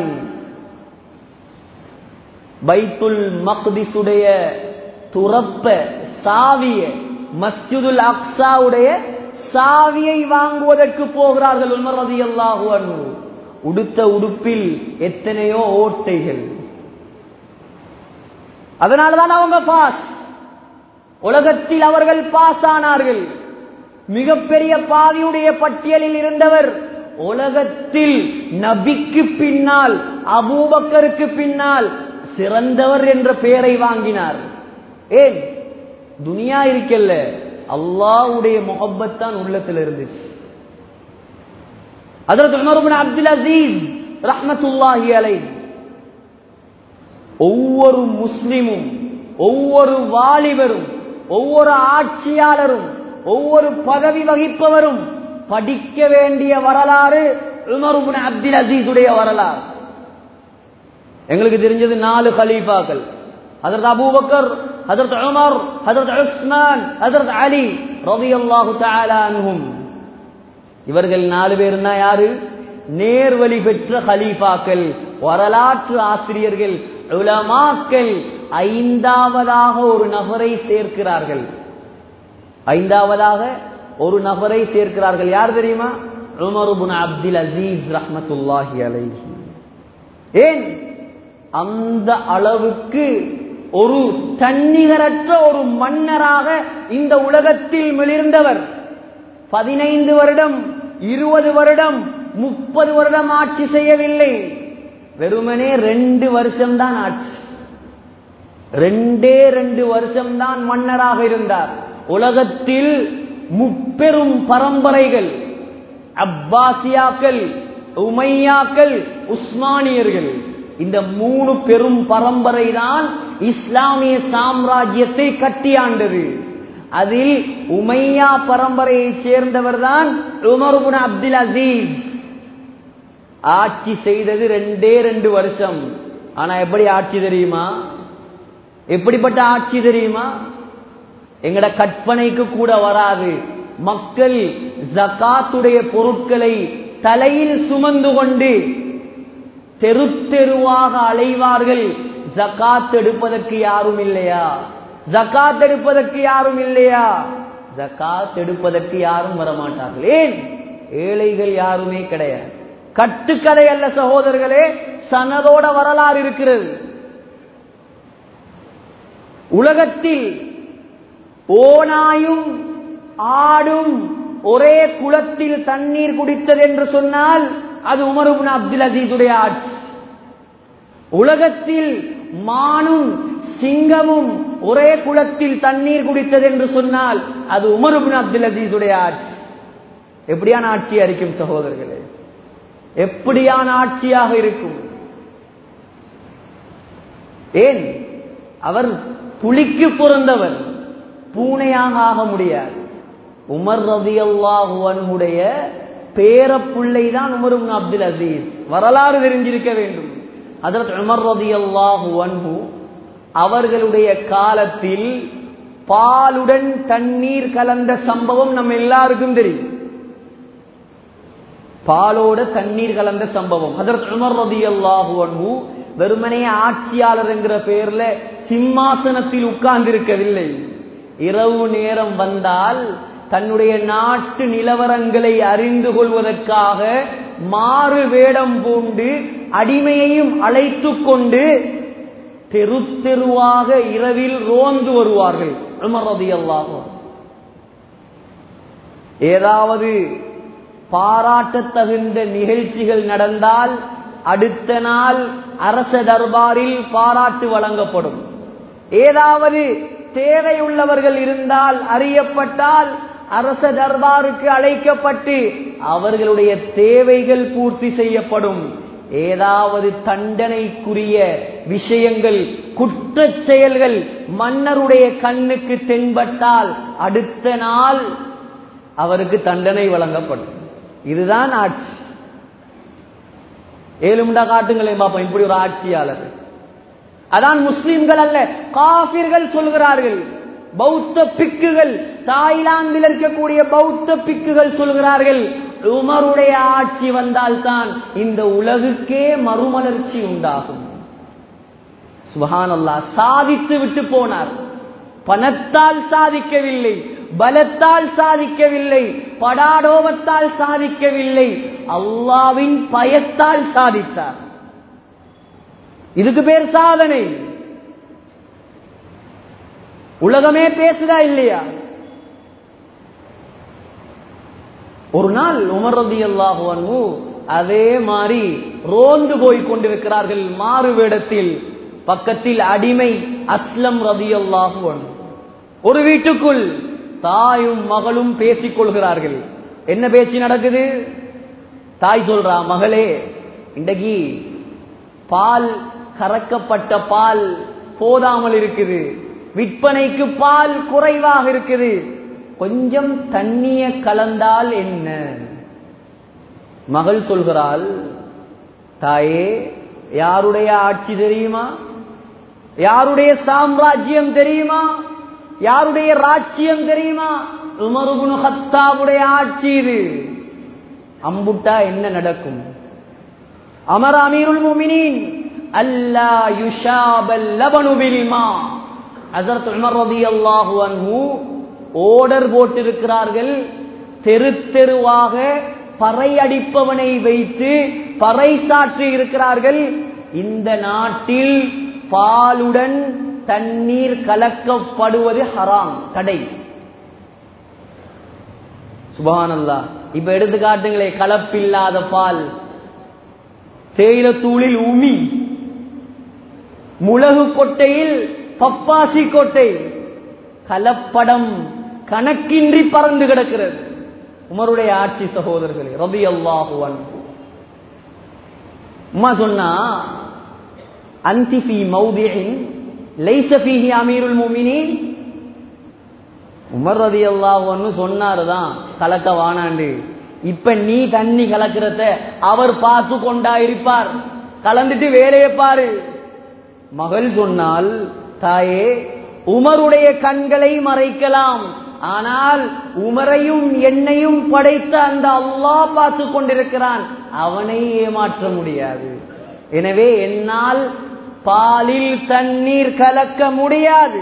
பைத்துல் மக்திசுடைய துறப்ப சாவிய மஸ்ஜிதுல் அக்ஸாவுடைய சாவியை வாங்குவதற்கு போகிறார்கள் உமர் ரதியல்லாஹு அன்ஹு உடுத்த உடுப்பில் எத்தனையோ ஓட்டைகள் அதனாலதான் அவங்க பாஸ் உலகத்தில் அவர்கள் பாஸ் ஆனார்கள் மிகப்பெரிய பாவியுடைய பட்டியலில் இருந்தவர் உலகத்தில் நபிக்கு பின்னால் அபூபக்கருக்கு பின்னால் சிறந்தவர் என்ற பெயரை வாங்கினார் ஏன் துனியா இருக்கல்ல அல்லாவுடைய முகப்பத் தான் உள்ளத்தில் இருந்துச்சு அதற்கு உமர் அப்துல் அசீஸ் ரஹ்மத்துல்லாஹி அலை ஒவ்வொரு முஸ்லிமும் ஒவ்வொரு வாலிபரும் ஒவ்வொரு ஆட்சியாளரும் ஒவ்வொரு பதவி வகிப்பவரும் படிக்க வேண்டிய வரலாறு உமர் அப்துல் அசீஸுடைய வரலாறு எங்களுக்கு தெரிஞ்சது நாலு கலீஃபாக்கள் ஹதரத் அபூபக்கர் ஹதரத் உமர் ஹதரத் உஸ்மான் ஹதரத் அலி ரலியல்லாஹு தஆலா அன்ஹும் இவர்கள் நாலு பேர் தான் யாரு நேர்வழி பெற்ற ஹலீஃபாக்கள் வரலாற்று ஆசிரியர்கள் உலமாக்கள் ஐந்தாவதாக ஒரு நபரை சேர்க்கிறார்கள் ஐந்தாவதாக ஒரு நபரை சேர்க்கிறார்கள் யார் தெரியுமா உமருபுன் அப்துல் அசீஸ் ரஹ்மத்துல்லாஹி அலைஹி ஏன் அந்த அளவுக்கு ஒரு தன்னிகரற்ற ஒரு மன்னராக இந்த உலகத்தில் மிளிர்ந்தவர் பதினைந்து வருடம் இருபது வருடம் முப்பது வருடம் ஆட்சி செய்யவில்லை வெறுமனே ரெண்டு வருஷம்தான் ஆட்சி ரெண்டே ரெண்டு வருஷம்தான் மன்னராக இருந்தார் உலகத்தில் முப்பெரும் பரம்பரைகள் அப்பாசியாக்கள் உமையாக்கள் உஸ்மானியர்கள் இந்த மூணு பெரும் பரம்பரை தான் இஸ்லாமிய சாம்ராஜ்யத்தை கட்டியாண்டது அதில் உமையா பரம்பரையை சேர்ந்தவர் தான் உமர்புன் அப்துல் அசீஸ் ஆட்சி செய்தது ரெண்டே ரெண்டு வருஷம் ஆனா எப்படி ஆட்சி தெரியுமா எப்படிப்பட்ட ஆட்சி தெரியுமா எங்கட கற்பனைக்கு கூட வராது மக்கள் ஜகாத்துடைய பொருட்களை தலையில் சுமந்து கொண்டு தெரு தெருவாக அலைவார்கள் ஜகாத் எடுப்பதற்கு யாரும் இல்லையா ஜகாத் எடுப்பதற்கு யாரும் இல்லையா ஜகாத் எடுப்பதற்கு யாரும் வரமாட்டார்கள் ஏன் ஏழைகள் யாருமே கிடையாது கட்டுக்கதை அல்ல சகோதரர்களே சனதோட வரலாறு இருக்கிறது உலகத்தில் ஓனாயும் ஆடும் ஒரே குளத்தில் தண்ணீர் குடித்தது என்று சொன்னால் அது உமருபின் அப்துல் அசீசுடைய ஆட்சி உலகத்தில் மானும் சிங்கமும் ஒரே குளத்தில் தண்ணீர் குடித்தது என்று சொன்னால் அது உமருபின் அப்துல் அசீசுடைய ஆட்சி எப்படியான ஆட்சியா இருக்கும் சகோதரர்களே எப்படியான ஆட்சியாக இருக்கும் ஏன் அவர் புலிக்கு பிறந்தவர் பூனையாக ஆக முடியாது உமர் ரதி அல்லாஹுவனுடைய பேரப்புள்ளை தான் உமர் அப்துல் அசீஸ் வரலாறு தெரிஞ்சிருக்க வேண்டும் அதற்கு உமர் ரதி அல்லாஹு அவர்களுடைய காலத்தில் பாலுடன் தண்ணீர் கலந்த சம்பவம் நம்ம எல்லாருக்கும் தெரியும் பாலோட தண்ணீர் கலந்த சம்பவம் அதற்கு உமர் ரதி அல்லாஹு வெறுமனே ஆட்சியாளர் என்கிற பெயர்ல சிம்மாசனத்தில் உட்கார்ந்திருக்கவில்லை இரவு நேரம் வந்தால் தன்னுடைய நாட்டு நிலவரங்களை அறிந்து கொள்வதற்காக மாறு வேடம் பூண்டு அடிமையையும் அழைத்து கொண்டு தெரு தெருவாக இரவில் ரோந்து வருவார்கள் உமரதி அல்லாஹ் ஏதாவது பாராட்டத்தகுந்த நிகழ்ச்சிகள் நடந்தால் அடுத்த நாள் அரச தர்பாரில் பாராட்டு வழங்கப்படும் ஏதாவது தேவையுள்ளவர்கள் இருந்தால் அறியப்பட்டால் அரச தர்பாருக்கு அழைக்கப்பட்டு அவர்களுடைய தேவைகள் பூர்த்தி செய்யப்படும் ஏதாவது தண்டனைக்குரிய விஷயங்கள் குற்ற செயல்கள் மன்னருடைய கண்ணுக்கு தென்பட்டால் அடுத்த நாள் அவருக்கு தண்டனை வழங்கப்படும் இதுதான் ஆட்சி ஏழுமுண்டா காட்டுங்களேன் பாப்போம் இப்படி ஒரு ஆட்சியாளர் அதான் முஸ்லிம்கள் அல்ல காபிர்கள் சொல்கிறார்கள் பௌத்த பிக்குகள் தாய்லாந்தில் இருக்கக்கூடிய பௌத்த பிக்குகள் சொல்கிறார்கள் உமருடைய ஆட்சி வந்தால்தான் இந்த உலகுக்கே மறுமலர்ச்சி உண்டாகும் சுபஹானல்லா சாதித்து விட்டு போனார் பணத்தால் சாதிக்கவில்லை பலத்தால் சாதிக்கவில்லை படாடோபத்தால் சாதிக்கவில்லை அல்லாவின் பயத்தால் சாதித்தார் இதுக்கு பேர் சாதனை உலகமே பேசுதா இல்லையா ஒரு நாள் உமர் ரதி அல்லாஹு அதே மாதிரி ரோந்து போய் கொண்டிருக்கிறார்கள் மாறு வேடத்தில் பக்கத்தில் அடிமை அஸ்லம் ரதி அல்லாஹு ஒரு வீட்டுக்குள் தாயும் மகளும் பேசிக் கொள்கிறார்கள் என்ன பேச்சு நடக்குது தாய் சொல்றா மகளே இன்றைக்கு பால் கறக்கப்பட்ட பால் போதாமல் இருக்குது விற்பனைக்கு பால் குறைவாக இருக்குது கொஞ்சம் தண்ணிய கலந்தால் என்ன மகள் சொல்கிறாள் தாயே யாருடைய ஆட்சி தெரியுமா யாருடைய சாம்ராஜ்யம் தெரியுமா யாருடைய ராஜ்யம் தெரியுமா உமருகுனு ஹத்தாவுடைய ஆட்சி இது அம்புட்டா என்ன நடக்கும் அமர் அமீருல் முமினின் அல்லா யுஷாபல் லபனுபில் மா ஹஜரத் உமர் ரலியல்லாஹு அன்ஹு ஓர்டர் போட்டிருக்கிறார்கள் தெரு தெருவாக பறை அடிப்பவனை வைத்து பறை சாற்றி இருக்கிறார்கள் இந்த நாட்டில் பாலுடன் தண்ணீர் கலக்கப்படுவது ஹராம் தடை சுபானல்லா இப்ப எடுத்து காட்டுங்களே கலப்பில்லாத பால் தேயிலத்தூளில் உமி முளகு கொட்டையில் பப்பாசி கொட்டை கலப்படம் கணக்கின்றி பறந்து கிடக்கிறது உமருடைய ஆட்சி சகோதரர்களே ரபி அல்லாஹுவன் உமா சொன்னா அந்திஃபி மௌதியின் லைசபிஹி அமீருல் முமினின் உமர் ரதி அல்லாஹ்னு சொன்னாருதான் கலக்க வானாண்டு இப்ப நீ தண்ணி கலக்கிறத அவர் பார்த்து கொண்டா இருப்பார் கலந்துட்டு வேலையை பாரு மகள் சொன்னால் தாயே உமருடைய கண்களை மறைக்கலாம் ஆனால் உமரையும் என்னையும் படைத்த அந்த அல்லாஹ் பார்த்து கொண்டிருக்கிறான் அவனை ஏமாற்ற முடியாது எனவே என்னால் பாலில் தண்ணீர் கலக்க முடியாது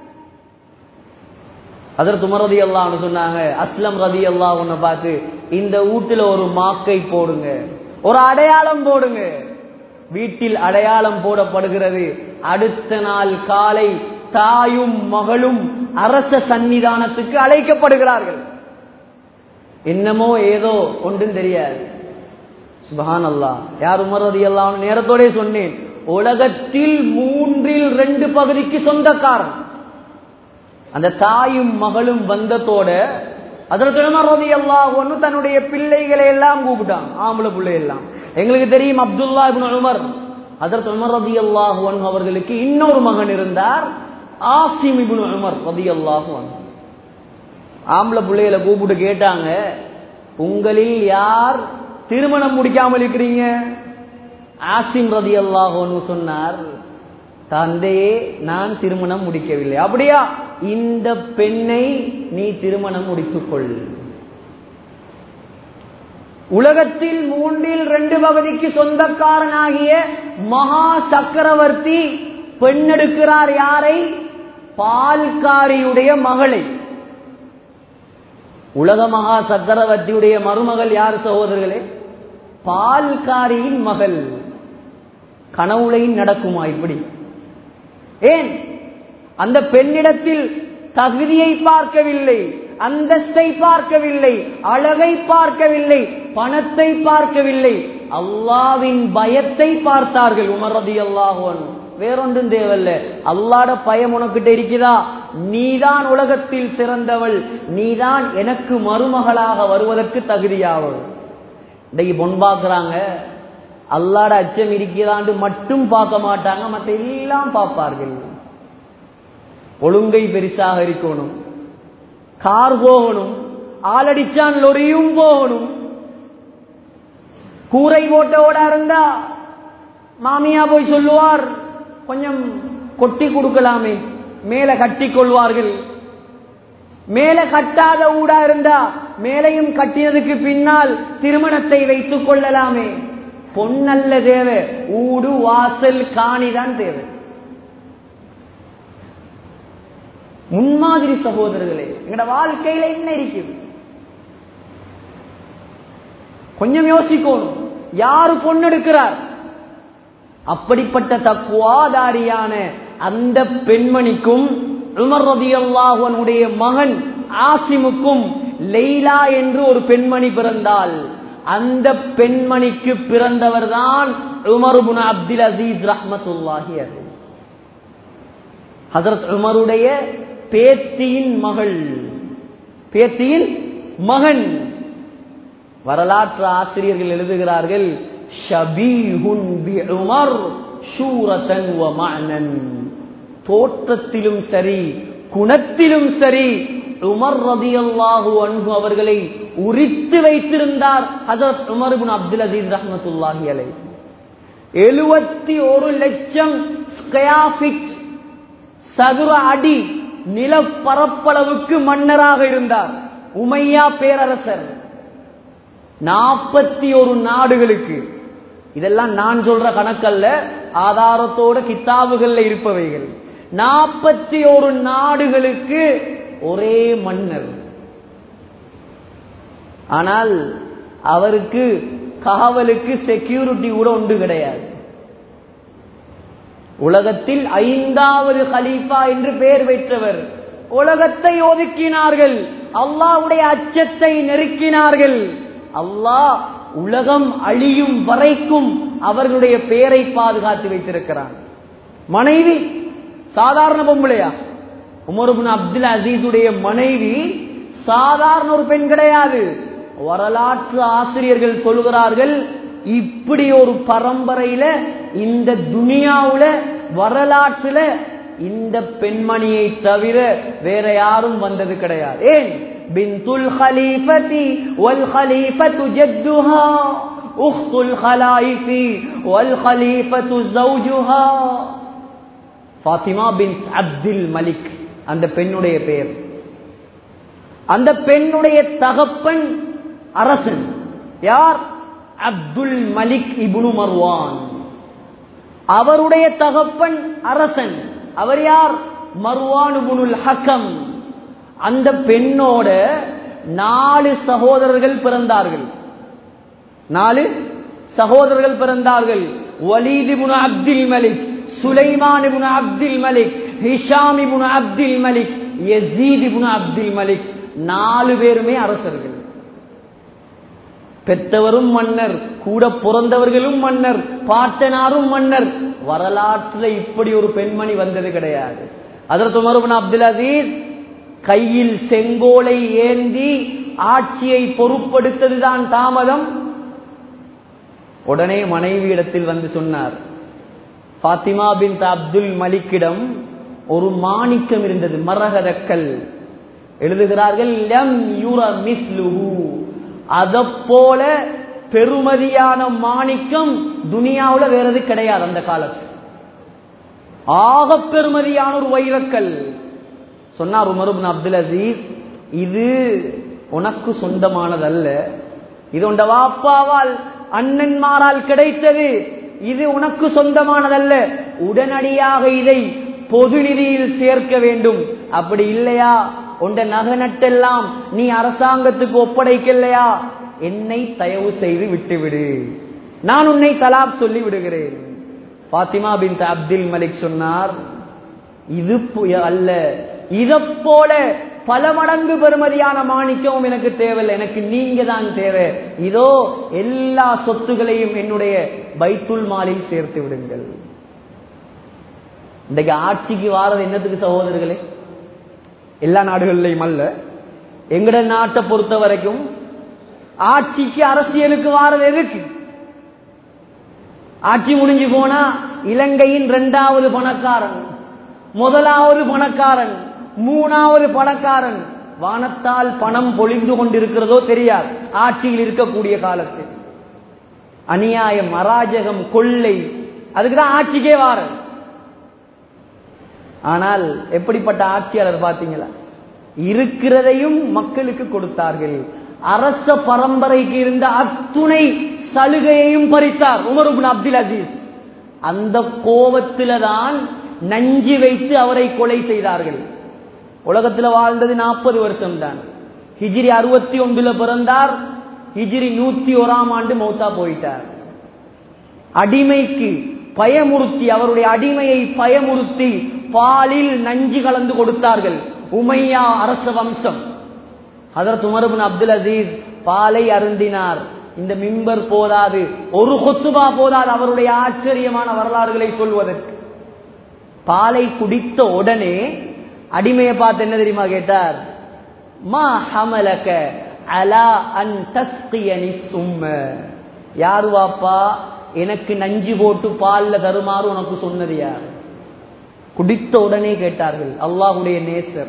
அதற்கு உமர் ரதி அல்லாஹ்னு சொன்னாங்க அஸ்லம் ரதி அல்லாஹ் ஒன்னு பார்த்து இந்த வீட்டுல ஒரு மாக்கை போடுங்க ஒரு அடையாளம் போடுங்க வீட்டில் அடையாளம் போடப்படுகிறது அடுத்த நாள் காலை தாயும் மகளும் அரச சன்னிதானத்துக்கு அழைக்கப்படுகிறார்கள் என்னமோ ஏதோ ஒன்றும் தெரியாது சுபஹான் அல்லா யார் உமர் ரதி அல்லாஹ் நேரத்தோட சொன்னேன் உலகத்தில் மூன்றில் ரெண்டு பகுதிக்கு சொந்தக்காரன் அந்த தாயும் மகளும் வந்தத்தோட அதற்கு ரதி அல்லாஹ் தன்னுடைய பிள்ளைகளை எல்லாம் கூப்பிட்டான் ஆம்பளை பிள்ளை எல்லாம் எங்களுக்கு தெரியும் அப்துல்லா இப்னு உமர் அதற்கு உமர் ரதி அல்லாஹ் அவர்களுக்கு இன்னொரு மகன் இருந்தார் ஆசிம் இப்னு உமர் ரதி அல்லாஹ் ஆம்பளை பிள்ளைகளை கூப்பிட்டு கேட்டாங்க உங்களில் யார் திருமணம் முடிக்காமல் இருக்கிறீங்க ஆசிம் ரதி அல்லாஹோன்னு சொன்னார் தந்தையே நான் திருமணம் முடிக்கவில்லை அப்படியா இந்த பெண்ணை நீ திருமணம் முடித்துக்கொள் உலகத்தில் மூன்றில் ரெண்டு பகுதிக்கு சொந்தக்காரனாகிய மகா சக்கரவர்த்தி பெண்ணெடுக்கிறார் யாரை பால்காரியுடைய மகளை உலக மகா சக்கரவர்த்தியுடைய மருமகள் யார் சகோதரர்களே பால்காரியின் மகள் கனவுலையும் நடக்குமா இப்படி ஏன் அந்த பெண்ணிடத்தில் தகுதியை பார்க்கவில்லை அந்தஸ்தை பார்க்கவில்லை அழகை பார்க்கவில்லை பணத்தை பார்க்கவில்லை அல்லாவின் பயத்தை பார்த்தார்கள் உமரதி அல்லாஹுவன் வேறொன்றும் தேவையில்ல அல்லாட பயம் உனக்கிட்ட இருக்குதா நீதான் உலகத்தில் சிறந்தவள் நீதான் எனக்கு மருமகளாக வருவதற்கு தகுதியாவள் இன்னைக்கு பொன் பார்க்கிறாங்க அல்லாட அச்சம் இருக்கிறாண்டு மட்டும் பார்க்க மாட்டாங்க மற்ற எல்லாம் பார்ப்பார்கள் ஒழுங்கை பெருசாக இருக்கணும் கார் போகணும் ஆளடிச்சான் லொரியும் போகணும் கூரை ஓட்டோட இருந்தா மாமியா போய் சொல்லுவார் கொஞ்சம் கொட்டி கொடுக்கலாமே மேல கட்டி கொள்வார்கள் மேல கட்டாத ஊடா இருந்தா மேலையும் கட்டினதுக்கு பின்னால் திருமணத்தை வைத்துக் கொள்ளலாமே பொன்னல்ல தேவை ஊடு வாசல் காணிதான் தேவை முன்மாதிரி சகோதரர்களே எங்கட வாழ்க்கையில என்ன இருக்குது கொஞ்சம் யோசிக்கணும் யாரு பொண்ணெடுக்கிறார் அப்படிப்பட்ட தக்குவாதாரியான அந்த பெண்மணிக்கும் உமர் ரதியல்லாஹுடைய மகன் ஆசிமுக்கும் லெய்லா என்று ஒரு பெண்மணி பிறந்தாள் அந்த பெண்மணிக்கு பிறந்தவர் தான் உமர்புன் அப்துல் அசீஸ் ரஹமத்துல்லாஹி அது ஹசரத் உமருடைய பேத்தியின் மகள் பேத்தியின் மகன் வரலாற்று ஆசிரியர்கள் எழுதுகிறார்கள் ஷபீஹுன் பி உமர் ஷூரதன் வ மஅனன் தோற்றத்திலும் சரி குணத்திலும் சரி உமர் ரதியல்லாஹு அன்ஹு அவர்களை உரித்து வைத்திருந்தார் ஹசரத் உமர் இப்னு அப்துல் அசீஸ் ரஹ்மத்துல்லாஹி அலை எழுபத்தி ஒரு லட்சம் ஸ்கொயர் ஃபீட் சதுர அடி நிலப்பரப்பளவுக்கு மன்னராக இருந்தார் உமையா பேரரசர் நாற்பத்தி ஒரு நாடுகளுக்கு இதெல்லாம் நான் சொல்ற கணக்கல்ல ஆதாரத்தோட கித்தாபுகள்ல இருப்பவைகள் நாற்பத்தி ஒரு நாடுகளுக்கு ஒரே மன்னர் ஆனால் அவருக்கு காவலுக்கு செக்யூரிட்டி கூட ஒன்று கிடையாது உலகத்தில் ஐந்தாவது கலீஃபா என்று பெயர் பெற்றவர் உலகத்தை ஒதுக்கினார்கள் அல்லாவுடைய அச்சத்தை நெருக்கினார்கள் அல்லாஹ் உலகம் அழியும் வரைக்கும் அவர்களுடைய பெயரை பாதுகாத்து வைத்திருக்கிறான் மனைவி சாதாரண பொம்பளையா உமர்பின் அப்துல் அசீஸுடைய மனைவி சாதாரண ஒரு பெண் கிடையாது வரலாற்று ஆசிரியர்கள் சொல்கிறார்கள் இப்படி ஒரு பரம்பரையில இந்த துனியாவுல வரலாற்றுல இந்த பெண்மணியை தவிர வேற யாரும் வந்தது கிடையாது ஏன் பின்துல் ஹலீஃபதி வல் ஹலீஃபத்து ஜத்துஹா உஹ்துல் ஹலாயிஃபி வல் ஹலீஃபத்து ஜௌஜுஹா ஃபாத்திமா பின் அப்துல் மலிக் அந்த பெண்ணுடைய பெயர் அந்த பெண்ணுடைய தகப்பன் அரசன் யார் அப்துல் மலிக் இபுனு மர்வான் அவருடைய தகப்பன் அரசன் அவர் யார் மர்வான் இபுனுல் ஹக்கம் அந்த பெண்ணோட நாலு சகோதரர்கள் பிறந்தார்கள் நாலு சகோதரர்கள் பிறந்தார்கள் Walid ibn Abdul Malik Sulaiman ibn Abdul Malik Hisham ibn Abdul Malik Yazid ibn Abdul Malik நாலு பேருமே அரசர்கள் பெற்றவரும் மன்னர் கூட பிறந்தவர்களும் மன்னர் பாட்டனாரும் மன்னர் வரலாற்றுல இப்படி ஒரு பெண்மணி வந்தது கிடையாது அதற்கு மருபன் அப்துல் அசீஸ் கையில் செங்கோலை ஏந்தி ஆட்சியை பொறுப்படுத்ததுதான் தாமதம் உடனே மனைவியிடத்தில் வந்து சொன்னார் பாத்திமா பின் அப்துல் மலிக்கிடம் ஒரு மாணிக்கம் இருந்தது மரகதக்கல் எழுதுகிறார்கள் லம் யுர மிஸ்லுஹு அத போல பெருமதியான மாணிக்கம் துனியாவுல வேற எது கிடையாது அந்த காலத்து ஆக பெருமதியான ஒரு வைரக்கல் சொன்னார் உமருபின் அப்துல் அசீஸ் இது உனக்கு சொந்தமானதல்ல இது உண்ட வாப்பாவால் அண்ணன்மாரால் கிடைத்தது இது உனக்கு சொந்தமானதல்ல உடனடியாக இதை பொது நிதியில் சேர்க்க வேண்டும் அப்படி இல்லையா உண்ட நகை நட்டெல்லாம் நீ அரசாங்கத்துக்கு ஒப்படைக்கலையா என்னை தயவு செய்து விட்டுவிடு நான் உன்னை தலாப் சொல்லி விடுகிறேன் பாத்திமா பின் அப்துல் மலிக் சொன்னார் இது அல்ல இத போல பல மடங்கு பெருமதியான மாணிக்கவும் எனக்கு தேவையில்லை எனக்கு நீங்க தான் தேவை இதோ எல்லா சொத்துகளையும் என்னுடைய பைத்துல் மாலில் சேர்த்து விடுங்கள் இன்றைக்கு ஆட்சிக்கு வாரது என்னத்துக்கு சகோதரர்களே எல்லா நாடுகளிலையும் அல்ல எங்கட நாட்டை பொறுத்த வரைக்கும் ஆட்சிக்கு அரசியலுக்கு வாரது எதுக்கு ஆட்சி முடிஞ்சு போனா இலங்கையின் இரண்டாவது பணக்காரன் முதலாவது பணக்காரன் மூணாவது பணக்காரன் வானத்தால் பணம் பொழிந்து கொண்டிருக்கிறதோ தெரியாது ஆட்சியில் இருக்கக்கூடிய காலத்தில் அநியாயம் அராஜகம் கொள்ளை அதுக்குதான் ஆட்சிக்கே வார ஆனால் எப்படிப்பட்ட ஆட்சியாளர் பார்த்தீங்களா இருக்கிறதையும் மக்களுக்கு கொடுத்தார்கள் அரச பரம்பரைக்கு இருந்த அத்துணை சலுகையையும் பறித்தார் உமர் அப்துல் அசீஸ் அந்த கோபத்தில தான் நஞ்சி வைத்து அவரை கொலை செய்தார்கள் உலகத்தில் வாழ்ந்தது நாற்பது வருஷம் தான் ஹிஜிரி அறுபத்தி ஒன்றுல பிறந்தார் ஹிஜிரி நூத்தி ஓராம் ஆண்டு மௌத்தா போயிட்டார் அடிமைக்கு பயமுறுத்தி அவருடைய அடிமையை பயமுறுத்தி பாலில் நஞ்சு கலந்து கொடுத்தார்கள் உமையா அரச வம்சம் அதற்கு உமர்பின் அப்துல் அசீஸ் பாலை அருந்தினார் இந்த மிம்பர் போதாது ஒரு கொத்துபா போதாது அவருடைய ஆச்சரியமான வரலாறுகளை சொல்வதற்கு பாலை குடித்த உடனே அடிமையை பார்த்து என்ன தெரியுமா கேட்டார் மா ஹமலக அலா அன் தஸ்கியனி சும்ம யாரு வாப்பா எனக்கு நஞ்சு போட்டு பால்ல தருமாறு உனக்கு சொன்னது யார் குடித்த உடனே கேட்டார்கள் அல்லாஹுடைய நேசர்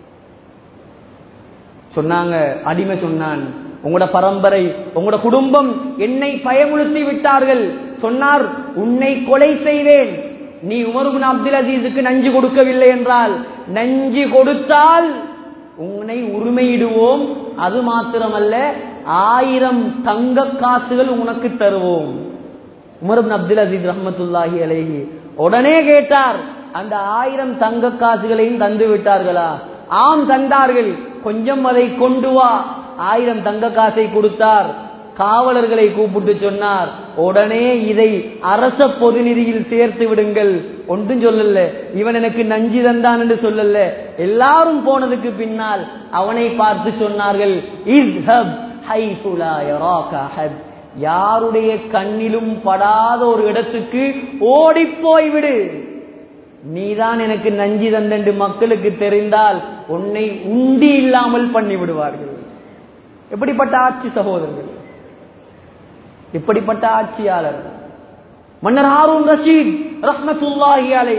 சொன்னாங்க அடிமை சொன்னான் உங்களோட பரம்பரை உங்களோட குடும்பம் என்னை பயமுறுத்தி விட்டார்கள் சொன்னார் உன்னை கொலை செய்வேன் நீ உமருபின் அப்துல் அசீஸுக்கு நஞ்சு கொடுக்கவில்லை என்றால் நஞ்சு கொடுத்தால் உன்னை உரிமையிடுவோம் அது மாத்திரமல்ல ஆயிரம் தங்க காசுகள் உனக்கு தருவோம் உமர்பின் அப்துல் அசீஸ் ரஹமத்துல்லாஹி அலைஹி உடனே கேட்டார் அந்த ஆயிரம் தங்க காசுகளையும் தந்து விட்டார்களா ஆம் தந்தார்கள் கொஞ்சம் அதை கொண்டு வா ஆயிரம் தங்க காசை கொடுத்தார் காவலர்களை கூப்பிட்டு சொன்னார் உடனே இதை அரச பொது நிதியில் சேர்த்து விடுங்கள் ஒன்றும் சொல்லல இவன் எனக்கு நஞ்சு தந்தான் என்று சொல்லல எல்லாரும் போனதுக்கு பின்னால் அவனை பார்த்து சொன்னார்கள் இஸ்ஹப் ஹைசு லா யராக அஹத். யாருடைய கண்ணிலும் படாத ஒரு இடத்துக்கு ஓடி போய்விடு நீதான் எனக்கு நஞ்சி தந்தென்று மக்களுக்கு தெரிந்தால் உன்னை உண்டி இல்லாமல் பண்ணி விடுவார்கள் எப்படிப்பட்ட ஆட்சி சகோதரர்கள் இப்படிப்பட்ட ஆட்சியாளர் மன்னர் ஹாரூன் ரஷீத் ரஹ்மத்துல்லாஹி அலை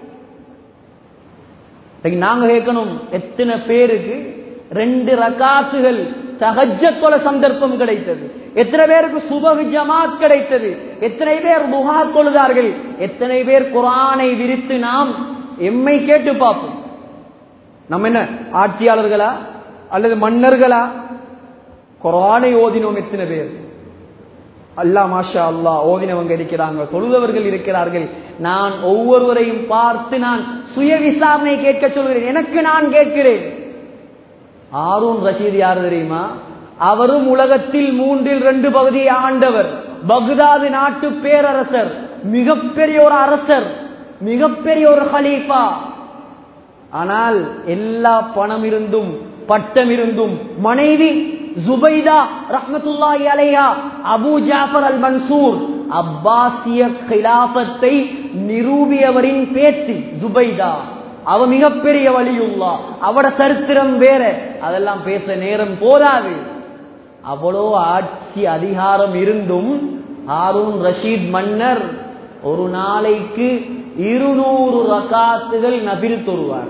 இன்னைக்கு நாங்க கேட்கணும் எத்தனை பேருக்கு ரெண்டு ரகாசுகள் சகஜத்தோட சந்தர்ப்பம் கிடைத்தது எத்தனை பேருக்கு சுபகு ஜமாத் கிடைத்தது எத்தனை பேர் முகா தொழுதார்கள் எத்தனை பேர் குரானை விரித்து நாம் எம்மை கேட்டு பார்ப்போம் நம்ம என்ன ஆட்சியாளர்களா அல்லது மன்னர்களா குரானை ஓதினோம் எத்தனை பேர் அல்லா மாஷா அல்லா ஓதினவங்க இருக்கிறாங்க தொழுதவர்கள் இருக்கிறார்கள் நான் ஒவ்வொருவரையும் பார்த்து நான் சுய விசாரணை கேட்க சொல்கிறேன் எனக்கு நான் கேட்கிறேன் ஆரூன் ரஷீத் யார் தெரியுமா அவரும் உலகத்தில் மூன்றில் ரெண்டு பகுதியை ஆண்டவர் பக்தாது நாட்டு பேரரசர் மிகப்பெரிய ஒரு அரசர் மிகப்பெரிய ஒரு ஹலீஃபா ஆனால் எல்லா பணம் இருந்தும் பட்டம் இருந்தும் மனைவி ஜுபைதா ரஹ்மத்துல்லாஹி அலைஹா அபூ ஜாஃபர் அல் மன்சூர் அப்பாசிய கிலாபத்தை நிரூபியவரின் பேத்தி ஜுபைதா அவ மிகப்பெரிய வழியுள்ளா அவட சரித்திரம் வேற அதெல்லாம் பேச நேரம் போதாது அவ்வளோ ஆட்சி அதிகாரம் இருந்தும் ஹாரூன் ரஷீத் மன்னர் ஒரு நாளைக்கு இருநூறு ரகாத்துகள் நபில் தொழுவார்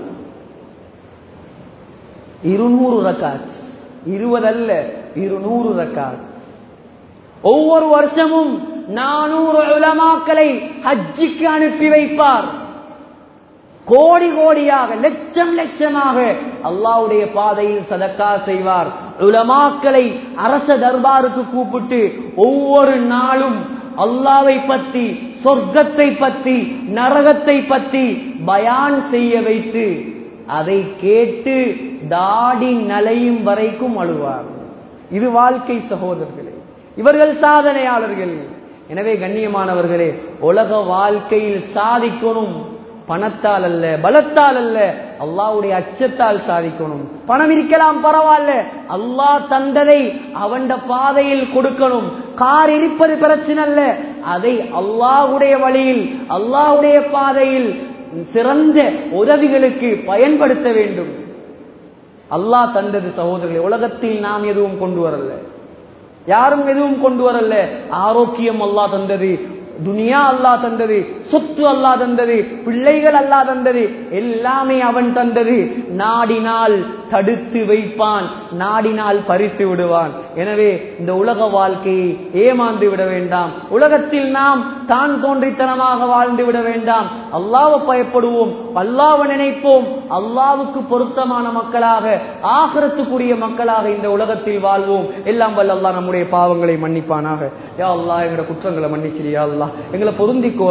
இருநூறு ரகாத் இருபதல்ல இருநூறு ரகாத் ஒவ்வொரு வருஷமும் நானூறு உலமாக்களை ஹஜ்ஜிக்கு அனுப்பி வைப்பார் கோடி கோடியாக லட்சம் லட்சமாக அல்லாவுடைய பாதையில் சதக்கா செய்வார் உலமாக்களை அரச தர்பாருக்கு கூப்பிட்டு ஒவ்வொரு நாளும் அல்லாவை பற்றி சொர்க்கத்தை பற்றி நரகத்தை பற்றி பயான் செய்ய வைத்து அதை கேட்டு தாடி நலையும் வரைக்கும் அழுவார் இது வாழ்க்கை சகோதரர்களே இவர்கள் சாதனையாளர்கள் எனவே கண்ணியமானவர்களே உலக வாழ்க்கையில் சாதிக்கணும் பணத்தால் அல்ல பலத்தால் அல்ல அல்லாவுடைய அச்சத்தால் சாதிக்கணும் பணம் இருக்கலாம் பரவாயில்ல அல்லாஹ் தந்ததை அவன் பாதையில் கொடுக்கணும் கார் இருப்பது பிரச்சனை அல்ல அதை அல்லாஹுடைய வழியில் அல்லாஹுடைய பாதையில் சிறந்த உதவிகளுக்கு பயன்படுத்த வேண்டும் அல்லாஹ் தந்தது சகோதரர்களே உலகத்தில் நாம் எதுவும் கொண்டு வரல யாரும் எதுவும் கொண்டு வரல ஆரோக்கியம் அல்லாஹ் தந்தது துனியா அல்லா தந்தது சொத்து அல்லா தந்தது பிள்ளைகள் அல்லா தந்தது எல்லாமே அவன் தந்தது நாடினால் தடுத்து வைப்பான் நாடினால் பறித்து விடுவான் எனவே இந்த உலக வாழ்க்கையை ஏமாந்து விட வேண்டாம் உலகத்தில் நாம் தான் தோன்றித்தனமாக வாழ்ந்து விட வேண்டாம் அல்லாவை பயப்படுவோம் அல்லாவை நினைப்போம் அல்லாவுக்கு பொருத்தமான மக்களாக ஆகரத்துக்குரிய மக்களாக இந்த உலகத்தில் வாழ்வோம் எல்லாம் வல்ல அல்லா நம்முடைய பாவங்களை மன்னிப்பானாக யா அல்லா எங்களோட குற்றங்களை மன்னிச்சிரியா அல்லா எங்களை பொருந்திக்கோ ரப்பே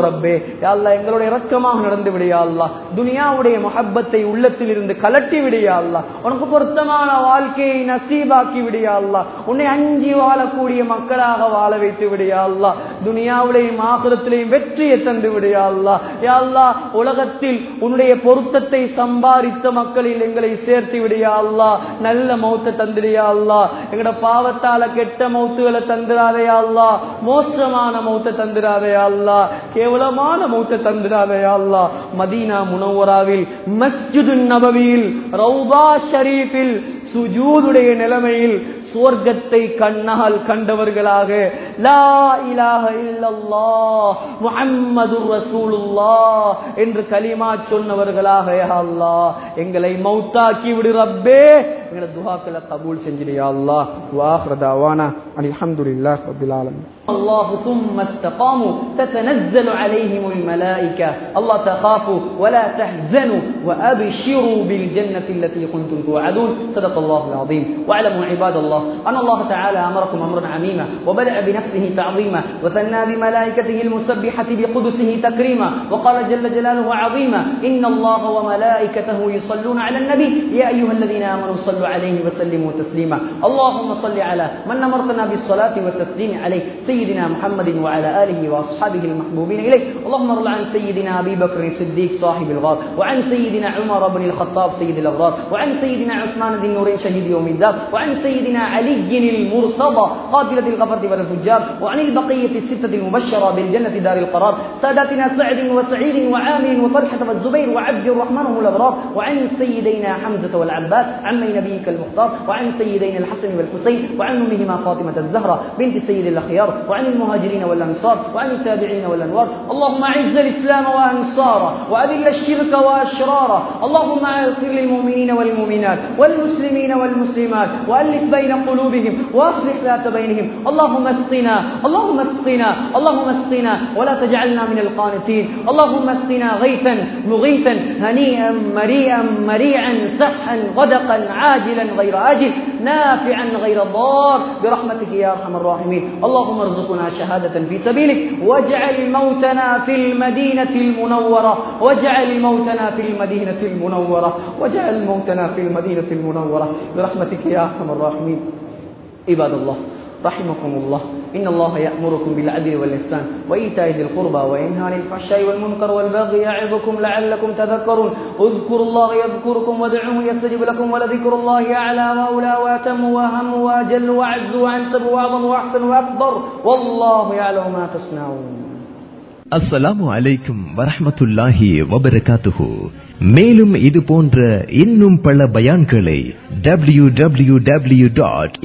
யா அல்லாஹ் எங்களுடைய இரக்கமாக நடந்து விடியா அல்லா துனியாவுடைய முஹப்பத்தை உள்ளத்தில் இருந்து கலட்டி விடியா அல்லா உனக்கு பொருத்தமான வாழ்க்கையை நசீபாக்கி விடியா அல்லா உன்னை அஞ்சி வாழக்கூடிய மக்களாக வாழ வைத்து விடியா அல்லா துனியாவிலையும் ஆகிரத்திலையும் வெற்றியை தந்து விடியா அல்லா யா அல்லா உலகத்தில் உன்னுடைய பொருத்தத்தை சம்பாதித்த மக்களில் எங்களை சேர்த்து விடியா அல்லா நல்ல மௌத்த தந்திரியா அல்லா எங்கட பாவத்தால கெட்ட மௌத்துகளை தந்துடாதையா அல்லா மோசமான மௌத்த தந்துடாதையா அல்லா கேவலமான மௌத்த தந்துடாதையா அல்லா மதீனா முனவராவில் மஸ்ஜிது நபவியில் ரவுபா ஷரீஃபில் சுஜூதுடைய நிலைமையில் சுவர்க்கத்தை கண்ணால் கண்டவர்களாக லா இலாஹ இல்லல்லாஹ் முஹம்மதுர் ரசூலுல்லாஹ் என்று கலிமா சொன்னவர்களாக யா அல்லாஹ் எங்களை மௌத்தாக்கி விடு ரப்பே எங்களை துஆக்களை கபூல் செஞ்சிடியா அல்லாஹ் வாஹ்ர தாவானா அல்ஹம்துலில்லாஹ் ரப்பில் ஆலமீன் الله ثم استقاموا تتنزل عليهم الملائكة الله تخافوا ولا تحزنوا وأبشروا بالجنة التي كنتم توعدون صدق الله العظيم واعلموا عباد الله أن الله تعالى أمركم أمرا عميما وبدأ بنفسه تعظيما وثنى بملائكته المسبحة بقدسه تكريما وقال جل جلاله عظيما إن الله وملائكته يصلون على النبي يا أيها الذين آمنوا صلوا عليه وسلموا تسليما اللهم صل على من أمرتنا بالصلاة والتسليم عليه سيدنا محمد وعلى آله وأصحابه المحبوبين إليه اللهم ارض عن سيدنا أبي بكر الصديق صاحب الغار وعن سيدنا عمر بن الخطاب سيد الأبرار وعن سيدنا عثمان ذي النورين شهيد يوم الدار وعن سيدنا علي المرتضى قاتلة الغفرة والفجار وعن البقية الستة المبشرة بالجنة دار القرار ساداتنا سعد وسعيد وعامر وطلحة والزبير وعبد الرحمن هم الأبرار وعن سيدينا حمزة والعباس عمي نبيك المختار وعن سيدينا الحسن والحسين وعن أمهما فاطمة الزهرة بنت سيد الأخيار وعن المهاجرين والأنصار وعن التابعين والأنوار اللهم أعز الإسلام وأنصاره وأذل الشرك وأشراره اللهم اغفر للمؤمنين والمؤمنات والمسلمين والمسلمات وألف بين قلوبهم وأصلح ذات بينهم اللهم اسقنا اللهم اسقنا اللهم اسقنا ولا تجعلنا من القانتين اللهم اسقنا غيثا مغيثا هنيئا مريئا مريعا سحا غدقا عاجلا غير آجل نافعا غير ضار برحمتك يا أرحم الراحمين اللهم ارزقنا شهادة في سبيلك واجعل موتنا في المدينة المنورة واجعل موتنا في المدينة المنورة واجعل موتنا في المدينة المنورة برحمتك يا أرحم الراحمين عباد الله رحمكم الله إن الله يأمركم بالعدل والإحسان وإيتاء ذي القربى وينهى عن الفحشاء والمنكر والبغي يعظكم لعلكم تذكرون اذكروا الله يذكركم وادعوه يستجب لكم ولذكر الله أعلى وأولى وأتم وأهم وأجل وأعز وأنسب وأعظم وأحسن وأكبر والله يعلم ما تصنعون அஸ்ஸலாமு அலைக்கும் வரஹ்மத்துல்லாஹி வபரகாத்துஹு மேலும் இது போன்ற இன்னும் பல பயான்களை W W W dot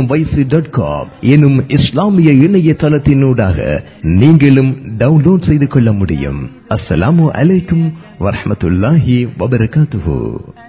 dot com எனும் இஸ்லாமிய இணையதளத்தினூடாக நீங்களும் டவுன்லோட் செய்து கொள்ள முடியும் அஸ்ஸலாமு அலைக்கும் வரஹ்மத்துல்லாஹி வபரகாத்துஹு